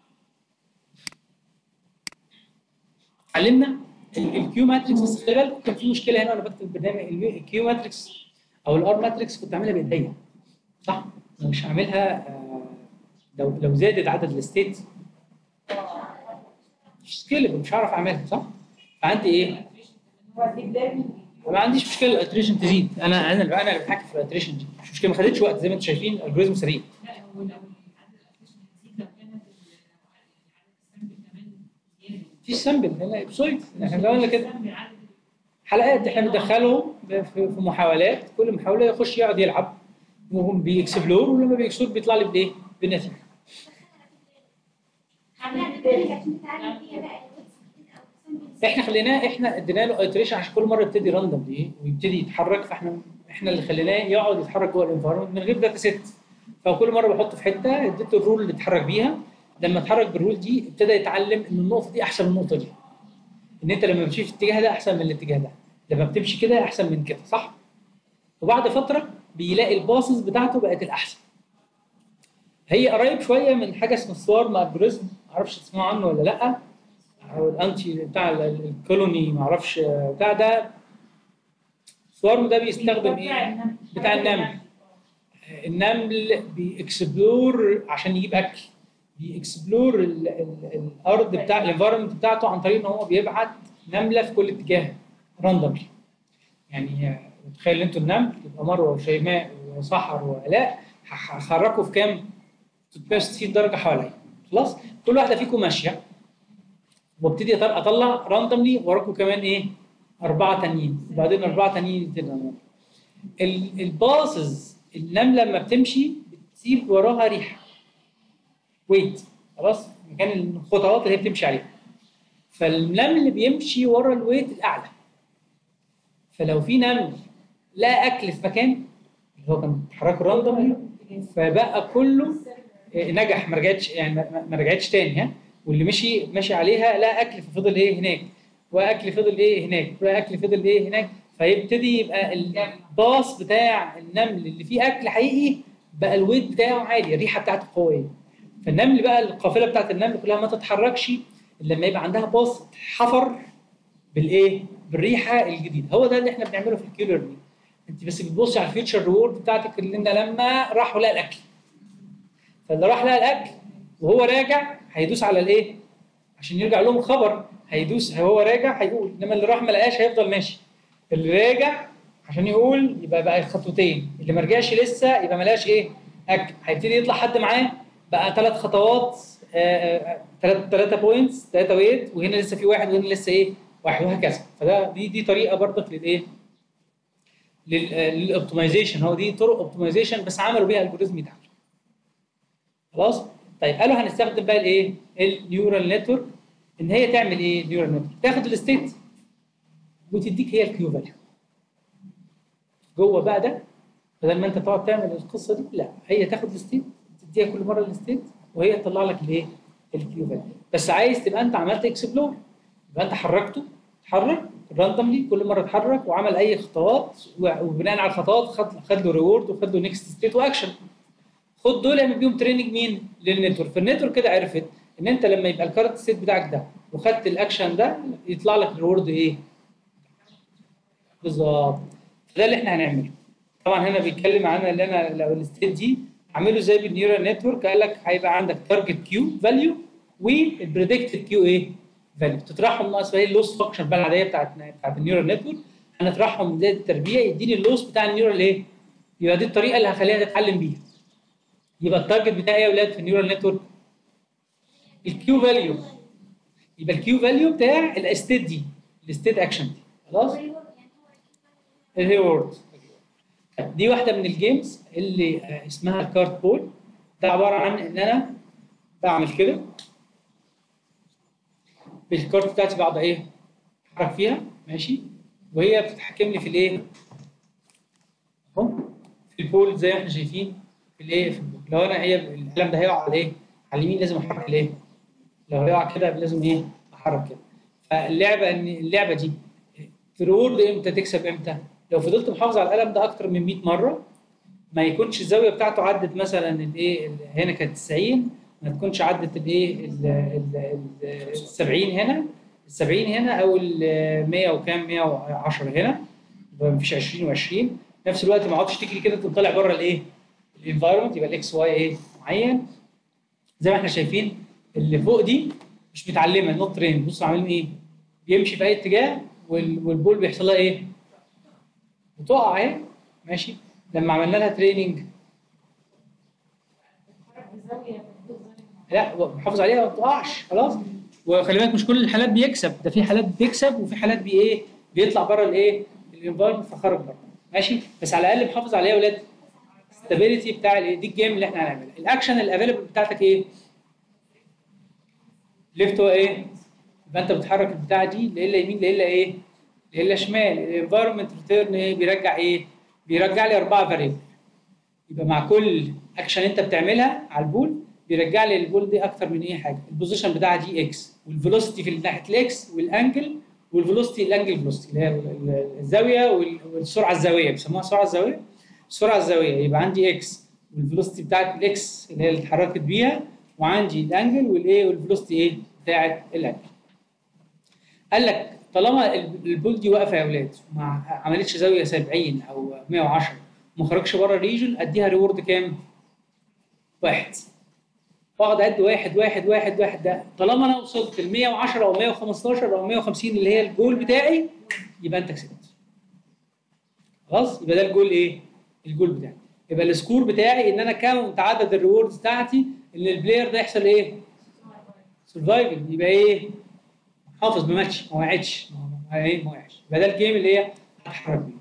علمنا الكيو ماتريكس بس خلي بالكم كان في مشكله هنا وانا بكتب البرنامج الكيو ماتريكس او الار ماتريكس كنت عاملها بايديا صح؟ أنا مش هعملها آه، لو لو زادت عدد الستيت مش سكيلبل مش هعرف اعملها صح؟ فعندي ايه؟ ما عنديش مشكله الاتريشن تزيد انا انا اللي انا اللي بتحكم في الاتريشن دي مش مشكله ما خدتش وقت زي ما انتم شايفين الالجوريزم سريع لا هو لو عدد الابلكيشن هتزيد لو كانت ال- عدد السامبل كمان زياده في سامبل هنا ابسويد احنا لو قلنا كده السامبل عدد حلقات احنا بندخلهم في في محاولات كل محاوله يخش يقعد يلعب وهم بيكسبلور ولما بيكسبلور بيطلع لي بايه؟ بالنتيجه احنا خليناه احنا ادينا له ايتريشن عشان كل مره يبتدي راندوم ايه ويبتدي يتحرك فاحنا احنا اللي خليناه يقعد يتحرك جوه الانفايرمنت من غير داتا سيت فكل مره بحطه في حته اديته الرول اللي اتحرك بيها لما اتحرك بالرول دي ابتدى يتعلم ان النقطه دي احسن من النقطه دي ان انت لما بتمشي في الاتجاه ده احسن من الاتجاه ده لما بتمشي كده احسن من كده صح وبعد فتره بيلاقي الباصز بتاعته بقت الاحسن هي قريب شويه من حاجه اسمها سوارم الجوريزم معرفش تسمعوا عنه ولا لا او الانتي بتاع ال- ال- الكولوني معرفش بتاع ده سوارم ده بيستخدم ايه؟ بتاع النمل النمل بيكسبلور عشان يجيب اكل بيكسبلور ال- ال- الارض بتاع الانفايرمنت بتاعته عن طريق ان هو بيبعت نمله في كل اتجاه راندوملي يعني تخيل انتوا النمل يبقى مروه وشيماء وسحر والاء ه- هحركوا في كام؟ 360 درجه حواليا خلاص كل واحده فيكم ماشيه وابتدي أطل- اطلع راندوملي وراكم كمان ايه؟ اربعه تانيين وبعدين اربعه تانيين يبتدوا ال- الباصز النمله لما بتمشي بتسيب وراها ريحه ويت خلاص مكان الخطوات اللي هي بتمشي عليها فالنمل بيمشي ورا الويت الاعلى فلو في نمل لقى اكل في مكان اللي هو كان تحركه راندوملي فبقى كله آه، نجح ما رجعتش يعني ما- ما- ما رجعتش تاني ها واللي مشي مشي عليها لقى اكل ففضل ايه هناك واكل فضل ايه هناك واكل فضل ايه هناك فيبتدي يبقى الباص بتاع النمل اللي فيه اكل حقيقي بقى الويت بتاعه عالي الريحه بتاعته قويه فالنمل بقى القافله بتاعت النمل كلها ما تتحركش الا لما يبقى عندها باص حفر بالايه؟ بالريحه الجديده هو ده اللي احنا بنعمله في الكيولر دي انت بس بتبصي على الفيوتشر ريورد بتاعتك اللي انت لما راح ولقى الاكل فاللي راح لقى الاكل وهو راجع هيدوس على الايه؟ عشان يرجع لهم الخبر هيدوس هو راجع هيقول انما اللي راح ما لقاش هيفضل ماشي اللي راجع عشان يقول يبقى بقى خطوتين اللي ما رجعش لسه يبقى ما لقاش ايه؟ اكل هيبتدي يطلع حد معاه بقى ثلاث خطوات ثلاث ثلاثة بوينتس ثلاثة ويت وهنا لسه في واحد وهنا لسه ايه؟ واحد وهكذا فده دي دي طريقه برضك للايه؟ للاوبتمايزيشن هو دي طرق اوبتمايزيشن بس عملوا بيها الجوريزم يتعامل خلاص طيب قالوا هنستخدم بقى الايه النيورال نتورك ان هي تعمل ايه النيورال نتورك تاخد الستيت وتديك هي الكيو فاليو جوه بقى ده بدل ما انت تقعد تعمل القصه دي لا هي تاخد الستيت تديها كل مره الستيت وهي تطلع لك الايه الكيو فاليو بس عايز تبقى انت عملت اكسبلور يبقى انت حركته اتحرك راندوملي كل مره اتحرك وعمل اي خطوات وبناء على الخطوات خد خد له ريورد وخد له نيكست ستيت واكشن خد دول اعمل بيهم تريننج مين؟ للنتورك فالنتورك كده عرفت ان انت لما يبقى الكارت ستيت بتاعك ده وخدت الاكشن ده يطلع لك الريورد ايه؟ بالظبط ده اللي احنا هنعمله طبعا هنا بيتكلم عن اللي انا لو الستيت دي اعمله زي بالنيورال نتورك قال لك هيبقى عندك تارجت كيو فاليو والبريدكتد كيو ايه؟ فاليو تطرحهم ناقص هي اللوس فانكشن بقى العاديه بتاعت بتاعت النيورال نتورك هنطرحهم زي التربيه يديني اللوس بتاع النيورال ايه؟ يبقى دي الطريقه اللي هخليها تتعلم بيها يبقى التارجت بتاعي يا اولاد في النيورال نتورك الكيو فاليو يبقى الكيو فاليو بتاع الاستيت دي الستيت اكشن دي خلاص الريورد دي واحده من الجيمز اللي آه، اسمها الكارت بول ده عباره عن ان انا بعمل كده بالكارت بتاعتي بقعد ايه اتحرك فيها ماشي وهي بتتحكم لي في الايه اهو في البول زي ما احنا شايفين في الايه في البول. لو انا هي القلم ده هيقع على ايه على اليمين لازم احرك الايه لو هيقع كده لازم ايه احرك كده فاللعبه ان اللعبه دي ترورد امتى تكسب امتى لو فضلت محافظ على القلم ده اكتر من 100 مره ما يكونش الزاويه بتاعته عدت مثلا الايه هنا كانت 90 ما تكونش عدت الايه ال- ال- ال- ال 70 هنا ال 70 هنا او ال 100 وكام 110 هنا يبقى مفيش 20 و20 في نفس الوقت ما اقعدش تجري كده تقوم طالع بره الايه الانفايرمنت يبقى الاكس واي ايه معين زي ما احنا شايفين اللي فوق دي مش متعلمه نوت ترين بصوا عاملين ايه بيمشي في اي اتجاه وال- والبول بيحصل لها ايه بتقع اهي ماشي لما عملنا لها تريننج بزاويه لا محافظ عليها ما بتقعش خلاص وخلي بالك مش كل الحالات بيكسب ده في حالات بتكسب وفي حالات بي ايه بيطلع بره الايه الانفايرمنت فخرج بره ماشي بس على الاقل محافظ عليها يا ولاد ستابيليتي بتاع الايه دي الجيم اللي احنا هنعملها الاكشن الافيلبل بتاعتك ايه ليفت هو ايه يبقى انت بتحرك البتاعه دي لا الا يمين لا الا ايه لا الا شمال الانفايرمنت ريتيرن ايه بيرجع ايه بيرجع لي اربعه فاريبل يبقى مع كل اكشن انت بتعملها على البول بيرجع لي البول دي اكتر من اي حاجه البوزيشن بتاعها دي اكس والفيلوسيتي في ناحيه الاكس والانجل والفيلوسيتي الانجل فيلوسيتي اللي هي ال- ال- الزاويه وال- والسرعه الزاويه بيسموها السرعه الزاويه السرعه الزاويه يبقى عندي اكس والفيلوسيتي بتاعت الاكس اللي هي اللي اتحركت بيها وعندي الانجل والايه والفيلوسيتي ايه بتاعت الانجل قال لك طالما ال- البول دي واقفه يا اولاد وما عملتش زاويه 70 او 110 وما خرجش بره الريجن اديها ريورد كام؟ واحد واقعد اعد واحد واحد واحد واحد ده طالما انا وصلت ل 110 او 115 او 150 اللي هي الجول بتاعي يبقى انت كسبت. خلاص يبقى ده الجول ايه؟ الجول بتاعي. يبقى السكور بتاعي ان انا كاونت عدد الريوردز بتاعتي ان البلاير ده يحصل ايه؟ سرفايفل يبقى ايه؟ حافظ ما ماتش ما وقعتش ما- ما ايه ما وقعش يبقى ده الجيم اللي هي هتحرك بيه.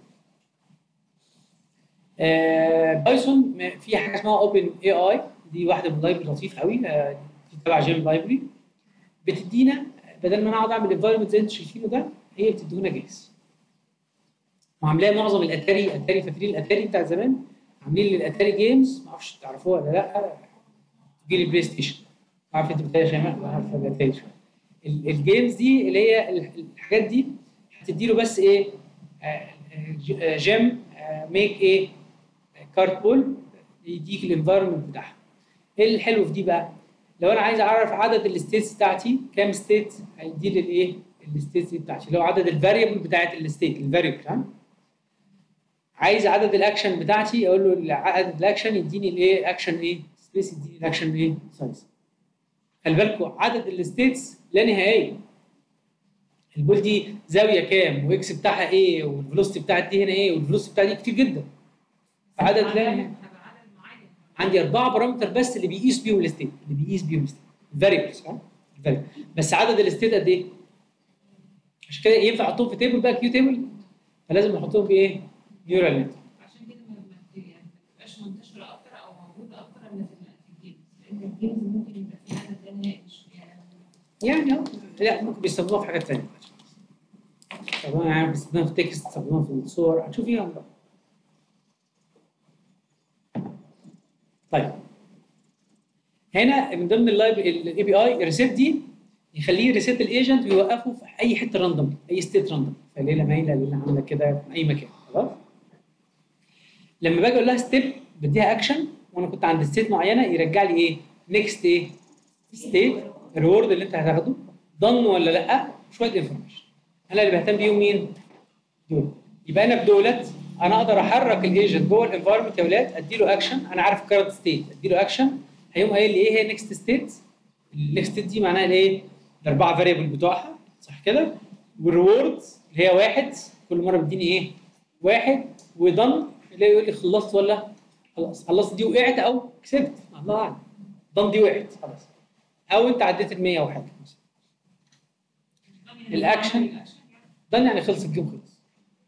آه، بايثون م- في حاجه اسمها اوبن اي اي دي واحده من اللايبرري لطيف قوي آه، دي تبع جيم لايبرري بتدينا بدل ما انا اقعد اعمل انفايرمنت زي اللي انتوا شايفينه ده هي بتديهونا جاهز وعاملاها معظم الاتاري اتاري فاكرين الاتاري بتاع زمان عاملين للاتاري جيمز ما اعرفش تعرفوها ولا لا تجي لي بلاي ستيشن ما اعرف انت بتاعي شيماء ما اعرف الاتاري شويه ال- الجيمز دي اللي هي ال- الحاجات دي هتدي له بس ايه آه، ج- آه، جيم ميك ايه كارت بول يديك الانفايرمنت بتاعها ايه الحلو في دي بقى لو انا عايز اعرف عدد الستيتس بتاعتي كام ستيت هيدي لي الايه الستيتس بتاعتي اللي هو عدد الفاريبل بتاعت الستيت الفاريبل ها عايز عدد الاكشن بتاعتي اقول له عدد الاكشن يديني الايه اكشن ايه سبيس يديني الاكشن ايه سايز خلي بالكم عدد الستيتس لا نهائيه البول دي زاويه كام واكس بتاعها ايه والفلوسيتي بتاعت دي هنا ايه والفلوسيتي بتاعت دي كتير جدا عدد لا نهائي هيبقى عدد معين عندي اربعه بارامتر بس اللي بيقيس بيهم الستيت اللي بيقيس بيهم الستيت الفاريبلز ها الفاريبل بس عدد الستيت قد ايه؟ عشان كده ينفع احطهم في تيبل بقى كيو تيبل فلازم نحطهم في ايه؟ نيورال نت عشان كده ما ما- يعني ما تبقاش منتشره اكتر او موجوده اكتر من في الجيمز لان الجيمز ممكن يبقى فيه عدد لا نهائي مش يعني يعني اه لا ممكن بيستخدموها في حاجات ثانيه طبعا يعني بيستخدموها في تكست بيستخدموها في الصور هتشوفيها بقى طيب هنا من ضمن اللايف الاي بي اي ريسيت دي يخليه ريسيت الايجنت ويوقفه في اي حته راندوم اي ستيت راندوم فليله مايله ليله عامله كده في اي مكان خلاص لما باجي اقول لها ستيب بديها اكشن وانا كنت عند ستيت معينه يرجع لي ايه نيكست ايه ستيت الريورد اللي انت هتاخده ضن ولا لا شويه انفورميشن انا اللي بهتم بيهم مين دول يبقى انا بدولت انا اقدر احرك الايجنت جوه الانفايرمنت يا اولاد ادي له اكشن انا عارف الكارنت ستيت ادي له اكشن هيقوم قايل لي ايه هي نيكست ستيت النيكست ستيت دي معناها الايه الاربعه فاريبل بتوعها صح كده والريورد اللي هي واحد كل مره بيديني ايه واحد ودن اللي يقول لي خلصت ولا خلاص خلصت دي وقعت او كسبت الله اعلم دن دي وقعت خلاص او انت عديت ال 100 وحاجه مثلا الأكشن. دن يعني خلص الجيم خلص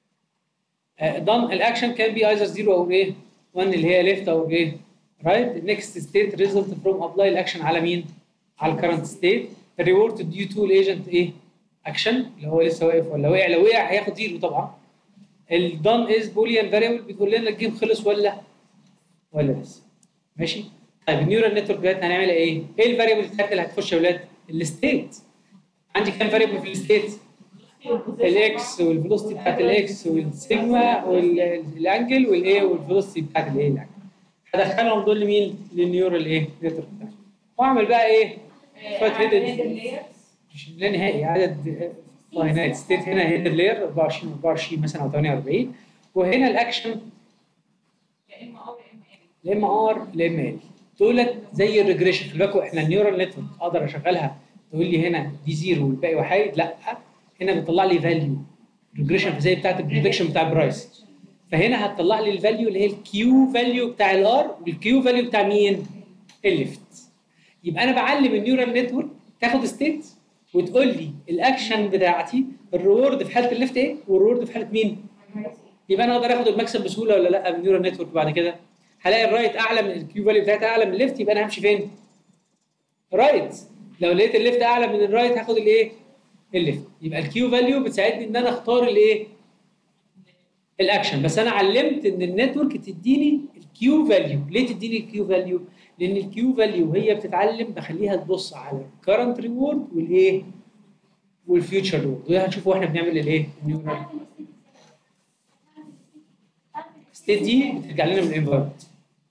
دن الاكشن كان بي ايزر زيرو او ايه 1 اللي هي ليفت او ايه رايت نيكست ستيت ريزلت فروم ابلاي الاكشن على مين؟ على الكرنت ستيت الريورد ديو تو الايجنت ايه؟ اكشن اللي هو لسه واقف ولا وقع لو وقع هياخد زيرو طبعا الدن از بوليان فاريبل بتقول لنا الجيم خلص ولا ولا لسه ماشي طيب النيورال نتورك بتاعتنا هنعمل ايه؟ ايه الفاريبل بتاعتنا اللي هتخش يا اولاد؟ الستيت عندي كام فاريبل في الستيت؟ الاكس والفيلوسيتي بتاعت الاكس والسيجما والانجل والايه والفيلوسيتي بتاعت الايه الانجل هدخلهم دول لمين؟ للنيورال ايه؟ نتورك بتاعتي واعمل بقى ايه شويه أعمل هيدد hidden layers. مش لا نهائي عدد فاينايت ستيت هنا هيدد لاير 24 24 مثلا او 48 وهنا الاكشن يا اما ار يا اما ال لا اما ار لا اما ال دولت زي الريجريشن خلي بالكم احنا النيورال نتورك اقدر اشغلها تقول لي هنا دي زيرو والباقي وحيد لا هنا بتطلع لي فاليو الريجريشن زي بتاعت البريدكشن بتاع برايس فهنا هتطلع لي الفاليو اللي هي الكيو فاليو بتاع الار والكيو فاليو بتاع مين؟ الليفت يبقى انا بعلم النيورال نتورك تاخد ستيت وتقول لي الاكشن بتاعتي الريورد في حاله الليفت ايه والريورد في حاله مين؟ يبقى انا اقدر اخد المكسب بسهوله ولا لا من النيورال نتورك بعد كده هلاقي الرايت اعلى من الكيو فاليو بتاعتها اعلى من الليفت يبقى انا همشي فين؟ رايت لو لقيت الليفت اعلى من الرايت هاخد الايه؟ الليفت يبقى الكيو فاليو بتساعدني ان انا اختار الايه؟ الاكشن بس انا علمت ان النتورك تديني الكيو فاليو ليه تديني الكيو فاليو؟ لان الكيو فاليو هي بتتعلم بخليها تبص على الكرنت ريورد والايه؟ والفيوتشر ريورد وده هنشوفه واحنا بنعمل الايه؟ النيورال ستيت دي بترجع لنا من الانفايرمنت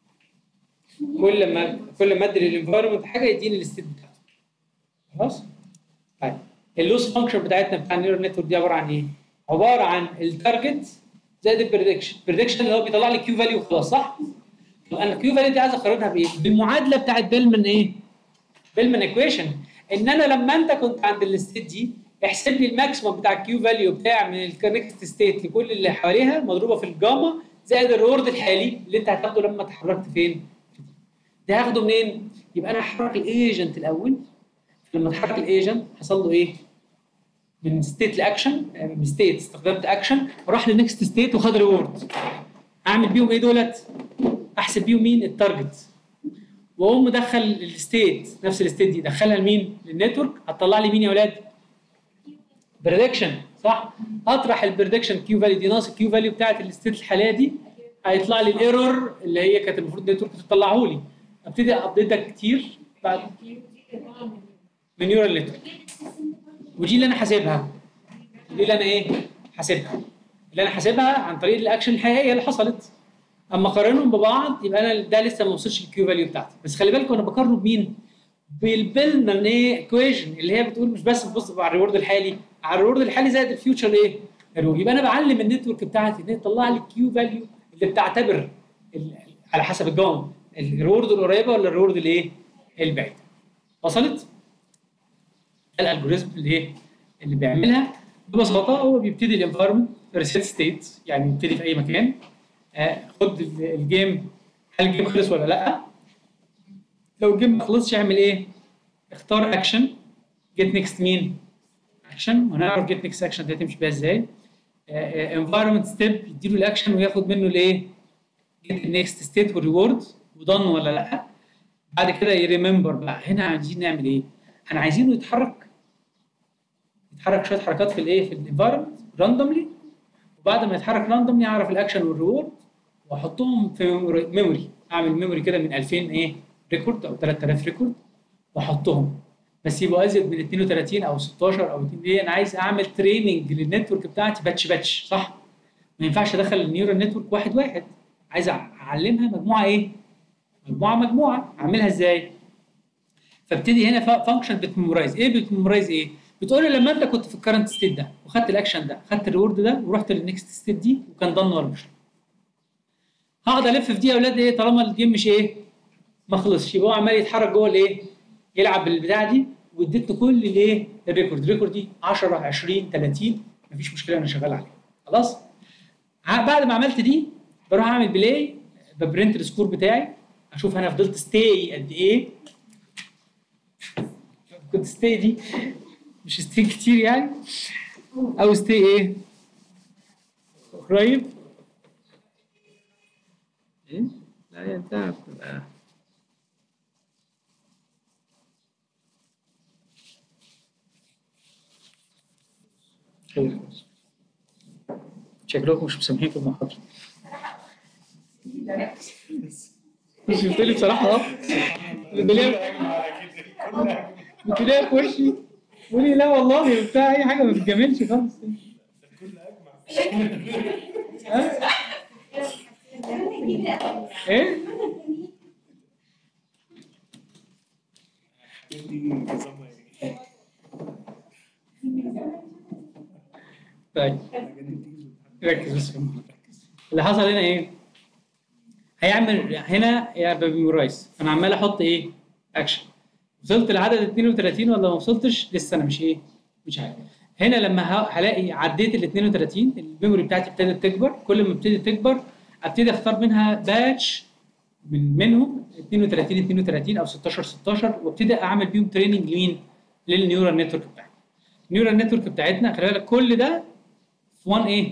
كل ما كل ما ادي للانفايرمنت حاجه يديني الستيت بتاعته خلاص طيب اللوس فانكشن بتاعتنا بتاع النيورال نتورك دي عباره عن ايه عباره عن التارجت زائد البريدكشن البريدكشن اللي هو بيطلع لي كيو فاليو خلاص صح طب انا الكيو فاليو دي عايز اقارنها بايه بالمعادله بتاعت بيلمان ايه بيلمان ايكويشن ان انا لما انت كنت عند الستيت دي احسب لي الماكسيمم بتاع الكيو فاليو بتاع من الكونكت ستيت لكل اللي حواليها مضروبه في الجاما زائد الريورد الحالي اللي انت هتاخده لما اتحركت فين ده هاخده منين يبقى انا هحرك الايجنت الاول لما اتحرك الايجنت حصل له ايه من ستيت لاكشن من ستيت استخدمت اكشن وراح لنكست ستيت وخد ريورد اعمل بيهم ايه دولت احسب بيهم مين التارجت واقوم مدخل الستيت نفس الستيت دي دخلها لمين للنتورك هتطلع لي مين يا اولاد بريدكشن صح اطرح البريدكشن كيو فاليو دي ناقص الكيو فاليو بتاعت الستيت الحاليه دي هيطلع لي الايرور اللي هي كانت المفروض النتورك تطلعه لي ابتدي ابديتها كتير بعد الكيو دي طبعا من من نيورال نتورك ودي اللي انا حاسبها دي اللي انا ايه حاسبها اللي انا حاسبها عن طريق الاكشن الحقيقيه اللي حصلت اما اقارنهم ببعض يبقى انا ده لسه ما وصلش الكيو فاليو بتاعتي بس خلي بالكم انا بقارنه بمين بالبيلمان ايه ايكويشن اللي هي بتقول مش بس بتبص على الريورد الحالي على الريورد الحالي زائد الفيوتشر ايه الريورد. يبقى انا بعلم النتورك بتاعتي ان هي تطلع لي الكيو فاليو اللي بتعتبر ال- على حسب الجام الريورد القريبه ولا الريورد الايه البعيده وصلت ده الالجوريزم اللي ايه اللي بيعملها ببساطه هو بيبتدي الانفايرمنت ريسيت ستيت يعني يبتدي في اي مكان آه، خد ال- الجيم هل الجيم خلص ولا لا لو الجيم ما خلصش يعمل ايه اختار اكشن جيت نيكست مين اكشن وهنعرف جيت نيكست اكشن دي هتمشي بيها ازاي انفايرمنت ستيب يديله الاكشن وياخد منه الايه جيت النيكست ستيت والريورد ودن ولا لا بعد كده يريمبر بقى هنا عايزين نعمل ايه احنا عايزينه يتحرك يتحرك شويه حركات في الايه في الانفايرمنت راندوملي وبعد ما يتحرك راندوملي اعرف الاكشن والريورد واحطهم في ميموري اعمل ميموري كده من 2000 ايه ريكورد او 3000 ريكورد واحطهم بس يبقوا ازيد من 32 او 16 او 2 ايه انا عايز اعمل تريننج للنتورك بتاعتي باتش باتش صح ما ينفعش ادخل النيورال نتورك واحد واحد عايز اعلمها مجموعه ايه مجموعه مجموعه اعملها ازاي فابتدي هنا فانكشن بتميمورايز ايه بتميمورايز ايه بتقول لي لما انت كنت في الكرنت ستيت ده وخدت الاكشن ده خدت الريورد ده ورحت للنكست ستيت دي وكان ضن ولا مش هقعد الف في دي يا اولاد ايه طالما الجيم مش ايه ما خلصش يبقى هو عمال يتحرك جوه الايه يلعب بالبتاع دي واديتني كل الايه الريكورد الريكورد دي 10 20 30 مفيش مشكله انا شغال عليها خلاص ع- بعد ما عملت دي بروح اعمل بلاي ببرنت السكور بتاعي اشوف انا فضلت ستاي قد ايه كنت ستاي دي مش ستاي كتير يعني او ستاي ايه قريب ايه لا هي انتهى بتبقى خير شكلكم مش مسامحين في المحاضرة مش قلت لي بصراحة اه قلت لي في وشي قولي لا والله بتاع اي حاجة ما بتجاملش خالص ها؟ ايه ركز بس في الموضوع. اللي حصل هنا ايه؟ هيعمل هنا يبقى بيمورايز انا عمال احط ايه؟ اكشن وصلت لعدد 32 ولا ما وصلتش لسه انا مش ايه؟ مش عارف هنا لما ه- هلاقي عديت ال 32 الميموري بتاعتي ابتدت تكبر كل ما ابتدي تكبر ابتدي اختار منها باتش من منهم 32 32 او 16 16 وابتدي اعمل بيهم تريننج لمين؟ للنيورال نتورك بتاعتي. النيورال نتورك بتاعتنا خلي بالك كل ده في 1 ايه؟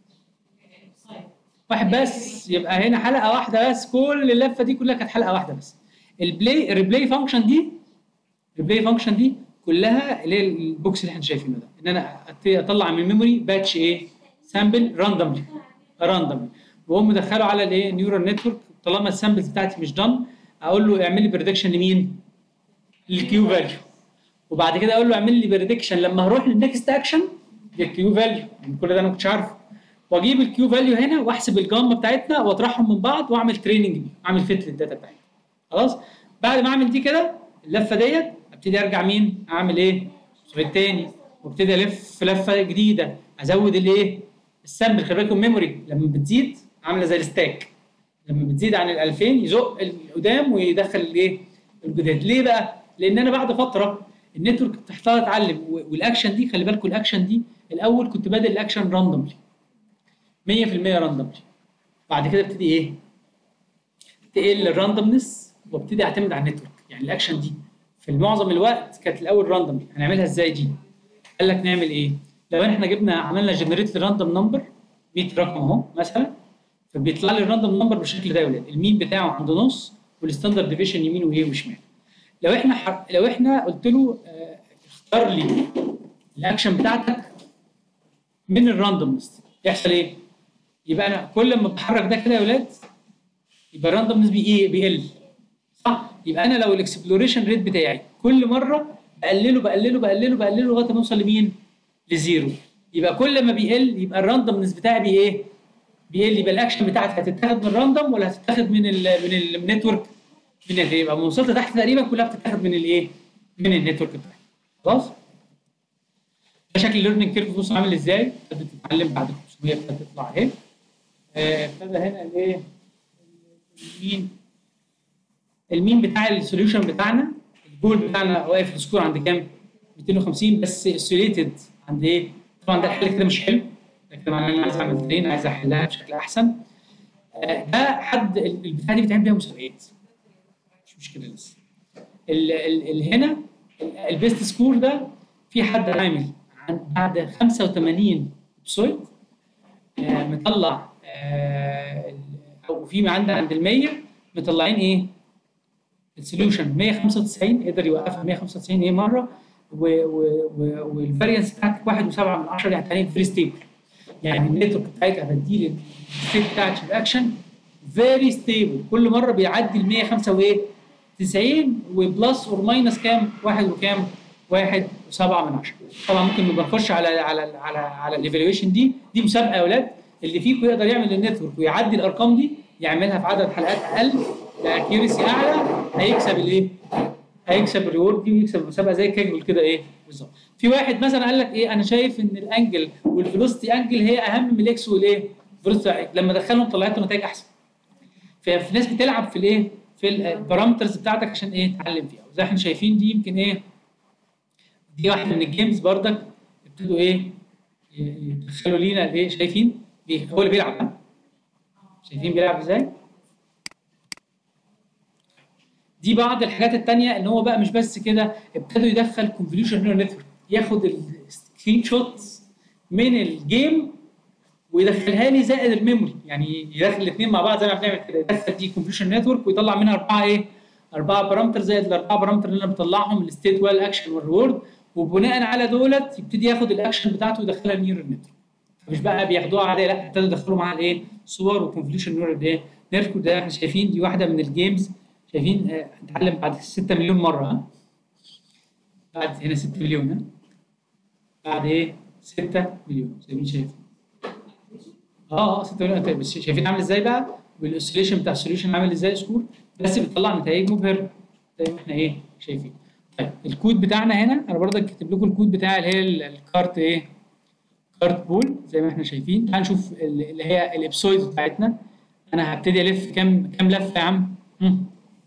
سايد واحد بس يبقى هنا حلقه واحده بس كل اللفه دي كلها كانت حلقه واحده بس البلاي الريبلاي فانكشن دي الريبلاي فانكشن دي كلها اللي هي البوكس اللي احنا شايفينه ده ان انا أت- اطلع من الميموري باتش ايه سامبل راندوملي راندوملي واقوم مدخله على الايه نيورال نتورك طالما السامبلز بتاعتي مش دان اقول له اعمل لي بريدكشن لمين؟ للكيو فاليو وبعد كده اقول له اعمل لي بريدكشن لما هروح للنكست اكشن للكيو فاليو يعني كل ده انا ما كنتش عارفه واجيب الكيو فاليو هنا واحسب الجاما بتاعتنا واطرحهم من بعض واعمل تريننج بيه اعمل فيت للداتا بتاعتنا خلاص بعد ما اعمل دي كده اللفه ديت ابتدي ارجع مين اعمل ايه سويت تاني وابتدي الف لفه جديده ازود الايه السامبل خلي بالكم ميموري لما بتزيد عامله زي الستاك لما بتزيد عن ال 2000 يزق القدام ويدخل الايه الجداد ليه بقى لان انا بعد فتره النتورك بتحتاج تتعلم و- والاكشن دي خلي بالكم الاكشن دي الاول كنت بادئ الاكشن راندوملي 100% راندوملي بعد كده ابتدي ايه تقل الراندومنس وابتدي اعتمد على النتورك يعني الاكشن دي في معظم الوقت كانت الاول راندوملي هنعملها ازاي دي قال لك نعمل ايه لو احنا جبنا عملنا جنريت راندوم نمبر 100 رقم اهو مثلا فبيطلع لي الراندوم نمبر بالشكل ده يا ولاد المين بتاعه عند نص والستاندرد ديفيشن يمين وايه وشمال لو احنا ح... لو احنا قلت له آه، اختار لي الاكشن بتاعتك من الراندومنس يحصل ايه؟ يبقى انا كل ما بحرك ده كده يا ولاد يبقى الراندومنس بي ايه بيقل صح يبقى انا لو الاكسبلوريشن ريت بتاعي كل مره بقلله بقلله بقلله بقلله لغايه ما اوصل لمين؟ لزيرو يبقى كل ما بيقل يبقى الراندومنس بتاعي بي ايه؟ بيقل يبقى الاكشن بتاعتي هتتاخد من الراندوم ولا هتتاخد من ال من النتورك؟ من ال يبقى لما وصلت تحت تقريبا كلها بتتاخد من الايه؟ من النتورك بتاعي خلاص؟ ده شكل الليرنينج كيرف بص عامل ازاي؟ ابتدت تتعلم بعد 500 ابتدت تطلع اهي آه، ابتدى هنا الايه؟ المين المين بتاع السوليوشن بتاعنا الجول بتاعنا واقف السكور عند كام؟ 250 بس اسوليتد عند ايه؟ طبعا ده الحل كده مش حلو ده كده معناه ان انا عايز اعمل ترين عايز احلها بشكل احسن آه، ده حد ال- البتاع دي بتعمل بيها مسابقات مش مشكله لسه ال ال ال هنا ال- البيست سكور ده في حد عامل عن بعد 85 ابسويد آه، مطلع آه، ال- او في عندنا عند ال 100 مطلعين ايه؟ السوليوشن 195 قدر يوقفها 195 ايه مره والفارينس بتاعتك 1.7 من 10 يعني فيري ستيبل يعني النتورك بتاعتها بديل الستيت بتاعت الاكشن فيري ستيبل كل مره بيعدي ال 105 وايه 90 وبلس اور ماينس كام؟ واحد وكام؟ واحد وسبعة من عشرة طبعا ممكن نبقى نخش على على على على الايفالويشن دي دي مسابقه يا اولاد اللي فيكم يقدر يعمل النتورك ويعدي الارقام دي يعملها في عدد حلقات اقل باكيورسي اعلى هيكسب الايه؟ هيكسب الريورد دي ويكسب المسابقه زي كاجل كده ايه بالظبط في واحد مثلا قال لك ايه انا شايف ان الانجل والفيلوسيتي انجل هي اهم من الاكس والايه velocity. لما دخلهم طلعت له نتائج احسن ففي ناس بتلعب في الايه في البارامترز بتاعتك عشان ايه تتعلم فيها وزي احنا شايفين دي يمكن ايه دي واحده من الجيمز بردك ابتدوا ايه يدخلوا لينا الايه شايفين بي- هو اللي بيلعب ها؟ شايفين بيلعب ازاي دي بعض الحاجات التانية ان هو بقى مش بس كده ابتدوا يدخل كونفوليوشن نيورال نتورك ياخد السكرين شوتس من الجيم ويدخلها لي زائد الميموري يعني يدخل الاثنين مع بعض زي ما بنعمل كده يدخل دي كونفوليوشن نتورك ويطلع منها اربعه ايه؟ اربعه بارامتر زائد الاربعه بارامتر اللي انا بطلعهم الستيت والاكشن والريورد وبناء على دولت يبتدي ياخد الاكشن بتاعته ويدخلها النيورال نتورك مش بقى بياخدوها عاديه لا ابتدوا يدخلوا معاها الايه؟ صور وكونفوليوشن نيورال ايه؟ نتورك ده احنا شايفين دي واحده من الجيمز شايفين آه، اتعلم بعد 6 مليون مره ها؟ بعد هنا 6 مليون ها؟ بعد ايه؟ 6 مليون زي ما شايفين اه اه 6 مليون طيب بس شايفين عامل ازاي بقى؟ والاوسيليشن بتاع السوليوشن عامل ازاي سكور بس بيطلع نتائج مبهره زي ما احنا ايه شايفين. طيب الكود بتاعنا هنا انا برضك كاتب لكم الكود بتاع اللي هي ال- الكارت ايه؟ ستارت بول زي ما احنا شايفين تعال نشوف ال- اللي هي الابسويد بتاعتنا انا هبتدي الف كام كام لفه يا عم؟ مم.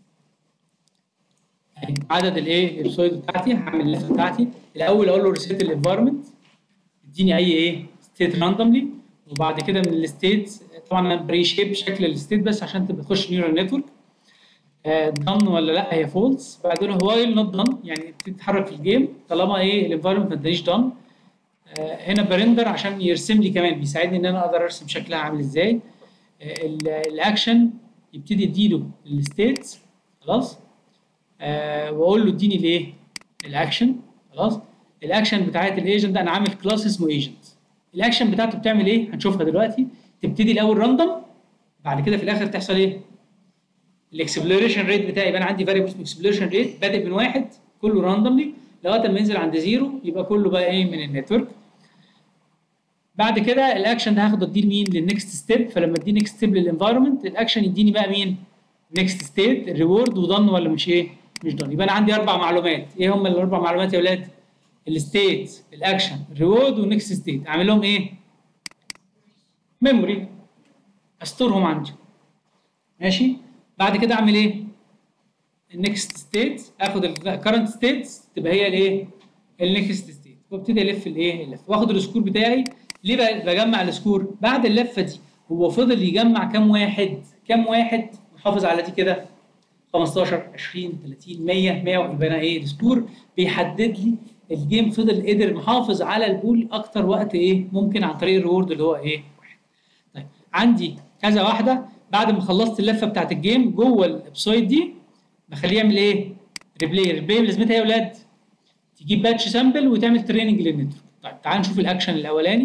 أهي. عدد الايه الابسويد بتاعتي هعمل اللفه بتاعتي الاول اقول له ريسيت الانفايرمنت اديني اي ايه ستيت راندوملي وبعد كده من الستيت طبعا انا بري شيب شكل الستيت بس عشان تبقى تخش نيورال نتورك دن ولا لا هي فولس بعدين وايل نوت دن يعني تتحرك في الجيم طالما ايه الانفايرمنت ما ادانيش دن هنا برندر عشان يرسم لي كمان بيساعدني ان انا اقدر ارسم شكلها عامل ازاي آه، ال- الاكشن يبتدي يديله الستيتس خلاص آه واقول له اديني الايه الاكشن خلاص الاكشن بتاعت الايجنت ده انا عامل كلاس اسمه ايجنت الاكشن بتاعته بتعمل ايه هنشوفها دلوقتي تبتدي الاول راندوم بعد كده في الاخر تحصل ايه الاكسبلوريشن ريت بتاعي يبقى انا عندي فاريبل اسمه اكسبلوريشن ريت بادئ من واحد كله راندوملي لغايه ما ينزل عند زيرو يبقى كله بقى ايه من النتورك بعد كده الاكشن ده هاخده اديه لمين للنكست ستيب فلما اديه نكست ستيب للانفايرمنت الاكشن يديني بقى مين نكست ستيت الريورد ودن ولا مش ايه مش دن يبقى انا عندي اربع معلومات ايه هم الاربع معلومات يا اولاد الستيت الاكشن الريورد والنكست ستيت اعمل لهم ايه ميموري استورهم عندي ماشي بعد كده اعمل ايه النكست ستيت اخد الكرنت ستيت تبقى هي الايه النكست ستيت وابتدي الف الايه اللف واخد السكور بتاعي ليه بقى بجمع السكور بعد اللفه دي هو فضل يجمع كام واحد كام واحد محافظ على دي كده 15 20 30 100 100 يبقى انا ايه السكور بيحدد لي الجيم فضل قدر محافظ على البول اكتر وقت ايه ممكن عن طريق الريورد اللي هو ايه واحد طيب عندي كذا واحده بعد ما خلصت اللفه بتاعت الجيم جوه الابسايد دي بخليه يعمل ايه ريبلاي ريبلاي لازمتها ايه يا اولاد تجيب باتش سامبل وتعمل تريننج للنتورك طيب تعال نشوف الاكشن الاولاني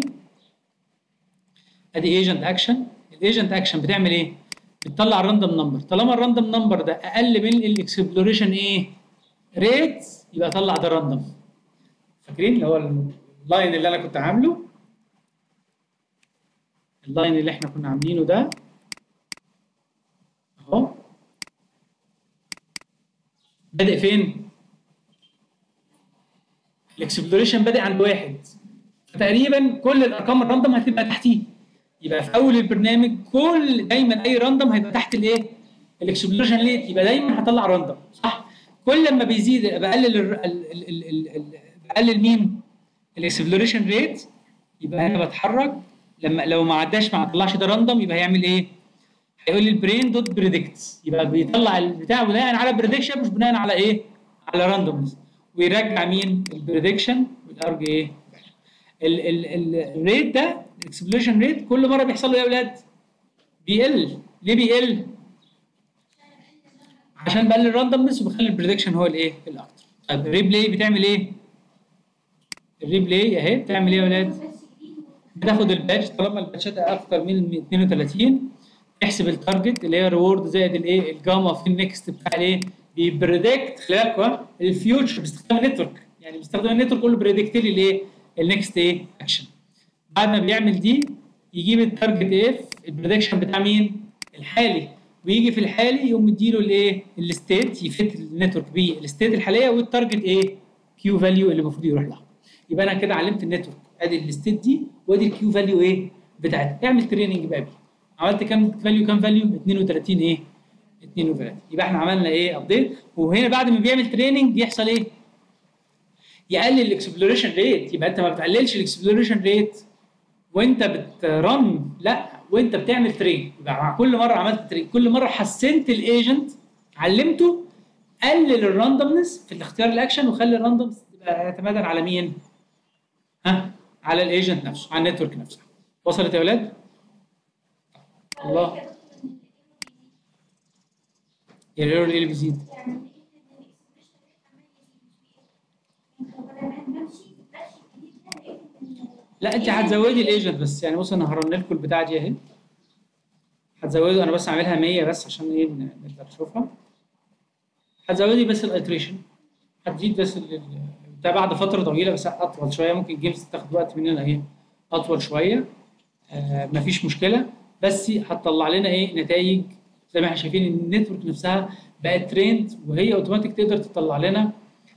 ادي ايجنت اكشن الايجنت اكشن بتعمل ايه بتطلع الراندوم نمبر طالما الراندوم نمبر ده اقل من الاكسبلوريشن ايه ريت يبقى طلع ده راندوم فاكرين اللي هو اللاين اللي انا كنت عامله اللاين اللي احنا كنا عاملينه ده اهو بادئ فين؟ الاكسبلوريشن بادئ عند واحد فتقريبا كل الارقام الراندوم هتبقى تحتيه يبقى في اول البرنامج كل دايما اي راندوم هيبقى تحت الايه؟ الاكسبلوريشن ريت يبقى دايما هطلع راندوم صح؟ كل ما بيزيد بقلل ال ال ال ال ال بقلل مين؟ الاكسبلوريشن ريت يبقى انا بتحرك لما لو ما عداش ما طلعش ده راندوم يبقى هيعمل ايه؟ هيقول لي البرين دوت بريدكت يبقى بيطلع البتاع بناء على بريدكشن مش بناء على ايه؟ على راندومنس ويرجع مين؟ البريدكشن والارج ايه؟ ال- ال- ال- الريت ده الاكسبلوشن ريت كل مره بيحصل له ايه يا اولاد؟ بيقل ليه بيقل؟ عشان بقلل الراندومنس وبخلي البريدكشن هو الايه؟ الاكتر طيب الريبلاي بتعمل ايه؟ الريبلاي اهي بتعمل ايه يا اولاد؟ بتاخد الباتش طالما الباتشات اكتر من 32 تحسب التارجت اللي هي ريورد زائد الايه الجاما في النكست بتاع الايه بيبريدكت خلي بالكوا ها، الفيوتشر باستخدام النتورك يعني باستخدام النتورك كله بريدكت لي الايه النكست ايه اكشن بعد ما بيعمل دي يجيب التارجت ايه البريدكشن بتاع مين الحالي ويجي في الحالي يقوم مديله الايه الستيت يفت النتورك بيه الستيت الحاليه والتارجت ايه كيو فاليو اللي المفروض يروح لها يبقى انا كده علمت النتورك ادي الستيت دي وادي الكيو فاليو ايه بتاعتها اعمل تريننج بقى بيه عملت كام فاليو كام فاليو 32 ايه 32 يبقى احنا عملنا ايه ابديت وهنا بعد ما بيعمل تريننج يحصل ايه يقلل الاكسبلوريشن ريت يبقى انت ما بتقللش الاكسبلوريشن ريت وانت بترن لا وانت بتعمل ترين يبقى مع كل مره عملت ترين كل مره حسنت الايجنت علمته قلل الراندومنس في الاختيار الاكشن وخلي الراندومنس تبقى يتمادى على مين؟ ها؟ على الايجنت نفسه على النتورك نفسه وصلت يا اولاد؟ الله يا الايرور ايه اللي بيزيد؟ لا انت هتزودي الايجنت بس يعني بص انا هرن لكم البتاعه دي اهي هتزودوا انا بس عاملها 100 بس عشان ايه ن- نقدر نشوفها هتزودي بس الايتريشن هتزيد بس ال- ال- ده بعد فتره طويله بس اطول شويه ممكن الجيمز تاخد وقت مننا ايه اطول شويه آه مفيش مشكله بس هتطلع لنا ايه نتائج زي ما احنا شايفين ان النتورك نفسها بقت تريند وهي اوتوماتيك تقدر تطلع لنا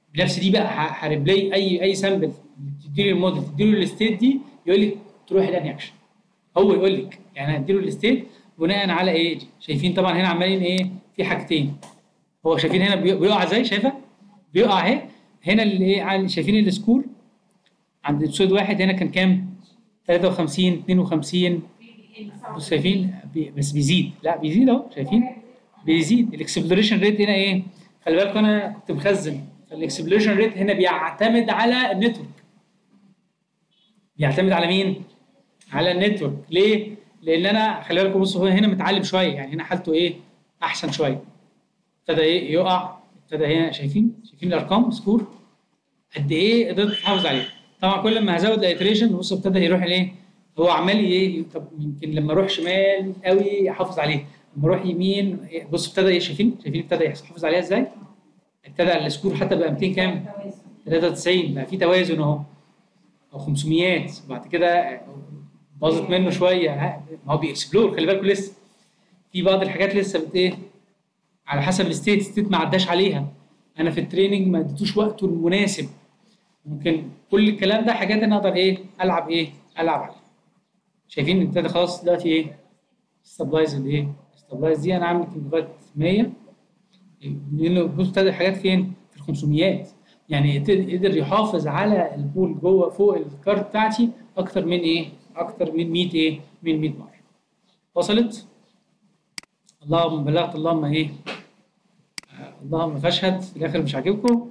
بنفس دي بقى ه- هريبلاي اي اي سامبل تديله الموديل تديله الستيت دي يقول لك تروح لاني اكشن هو يقول لك يعني هديله الستيت بناء على ايه شايفين طبعا هنا عمالين ايه في حاجتين هو شايفين هنا بي- بيقع ازاي شايفه بيقع اهي هنا اللي ايه عن- شايفين السكور عند السود واحد هنا كان كام 53 52 بص شايفين بي- بس بيزيد لا بيزيد اهو شايفين بيزيد الاكسبلوريشن ريت هنا ايه خلي بالك انا كنت مخزن الاكسبلوريشن ريت هنا بيعتمد على النتورك بيعتمد على مين على النتورك ليه لان انا خلي بالكم بصوا هو هنا متعلم شويه يعني هنا حالته ايه احسن شويه ابتدى ايه يقع ابتدى هنا شايفين شايفين الارقام سكور قد ايه قدرت تحافظ عليه طبعا كل ما هزود الايتريشن بص ابتدى يروح لايه هو عمال ايه طب يمكن لما اروح شمال قوي احافظ عليه لما اروح يمين إيه، بص ابتدى ايه شايفين شايفين ابتدى يحافظ عليها ازاي ابتدى السكور حتى بقى 200 كام 93 بقى في توازن اهو او 500 وبعد كده باظت منه شويه ها، ما هو بيكسبلور خلي بالكم لسه في بعض الحاجات لسه بت ايه على حسب الستيت ستيت ما عداش عليها انا في التريننج ما اديتوش وقته المناسب ممكن كل الكلام ده حاجات انا اقدر ايه العب ايه العب عليها شايفين ابتدى خلاص دلوقتي ايه ستابلايز الايه ستابلايز دي انا عامل يمكن لغايه 100 لانه بص ابتدى الحاجات فين في ال 500 يعني قدر- قدر يحافظ على البول جوه فوق الكارت بتاعتي اكتر من ايه اكتر من 100 ايه من 100 مره وصلت اللهم بلغت اللهم ايه آه، اللهم فاشهد في الاخر مش عاجبكم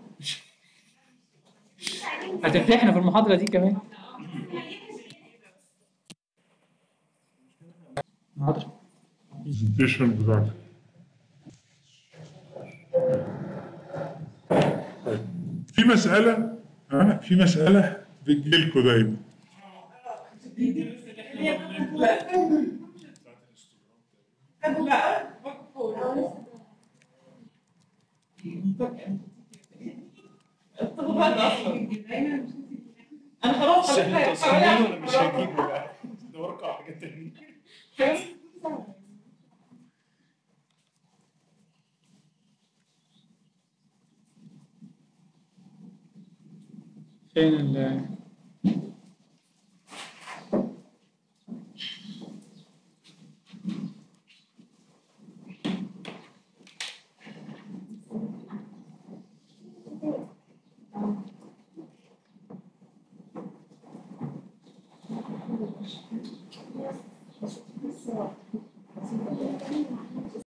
هتمتحنوا في المحاضره دي كمان محاضره البرزنتيشن بتاعتك طيب. في مسألة ها في مسألة بتجيلكوا دايما انا خلاص ولا مش هجيبه بقى دورك على حاجة تانية فين ال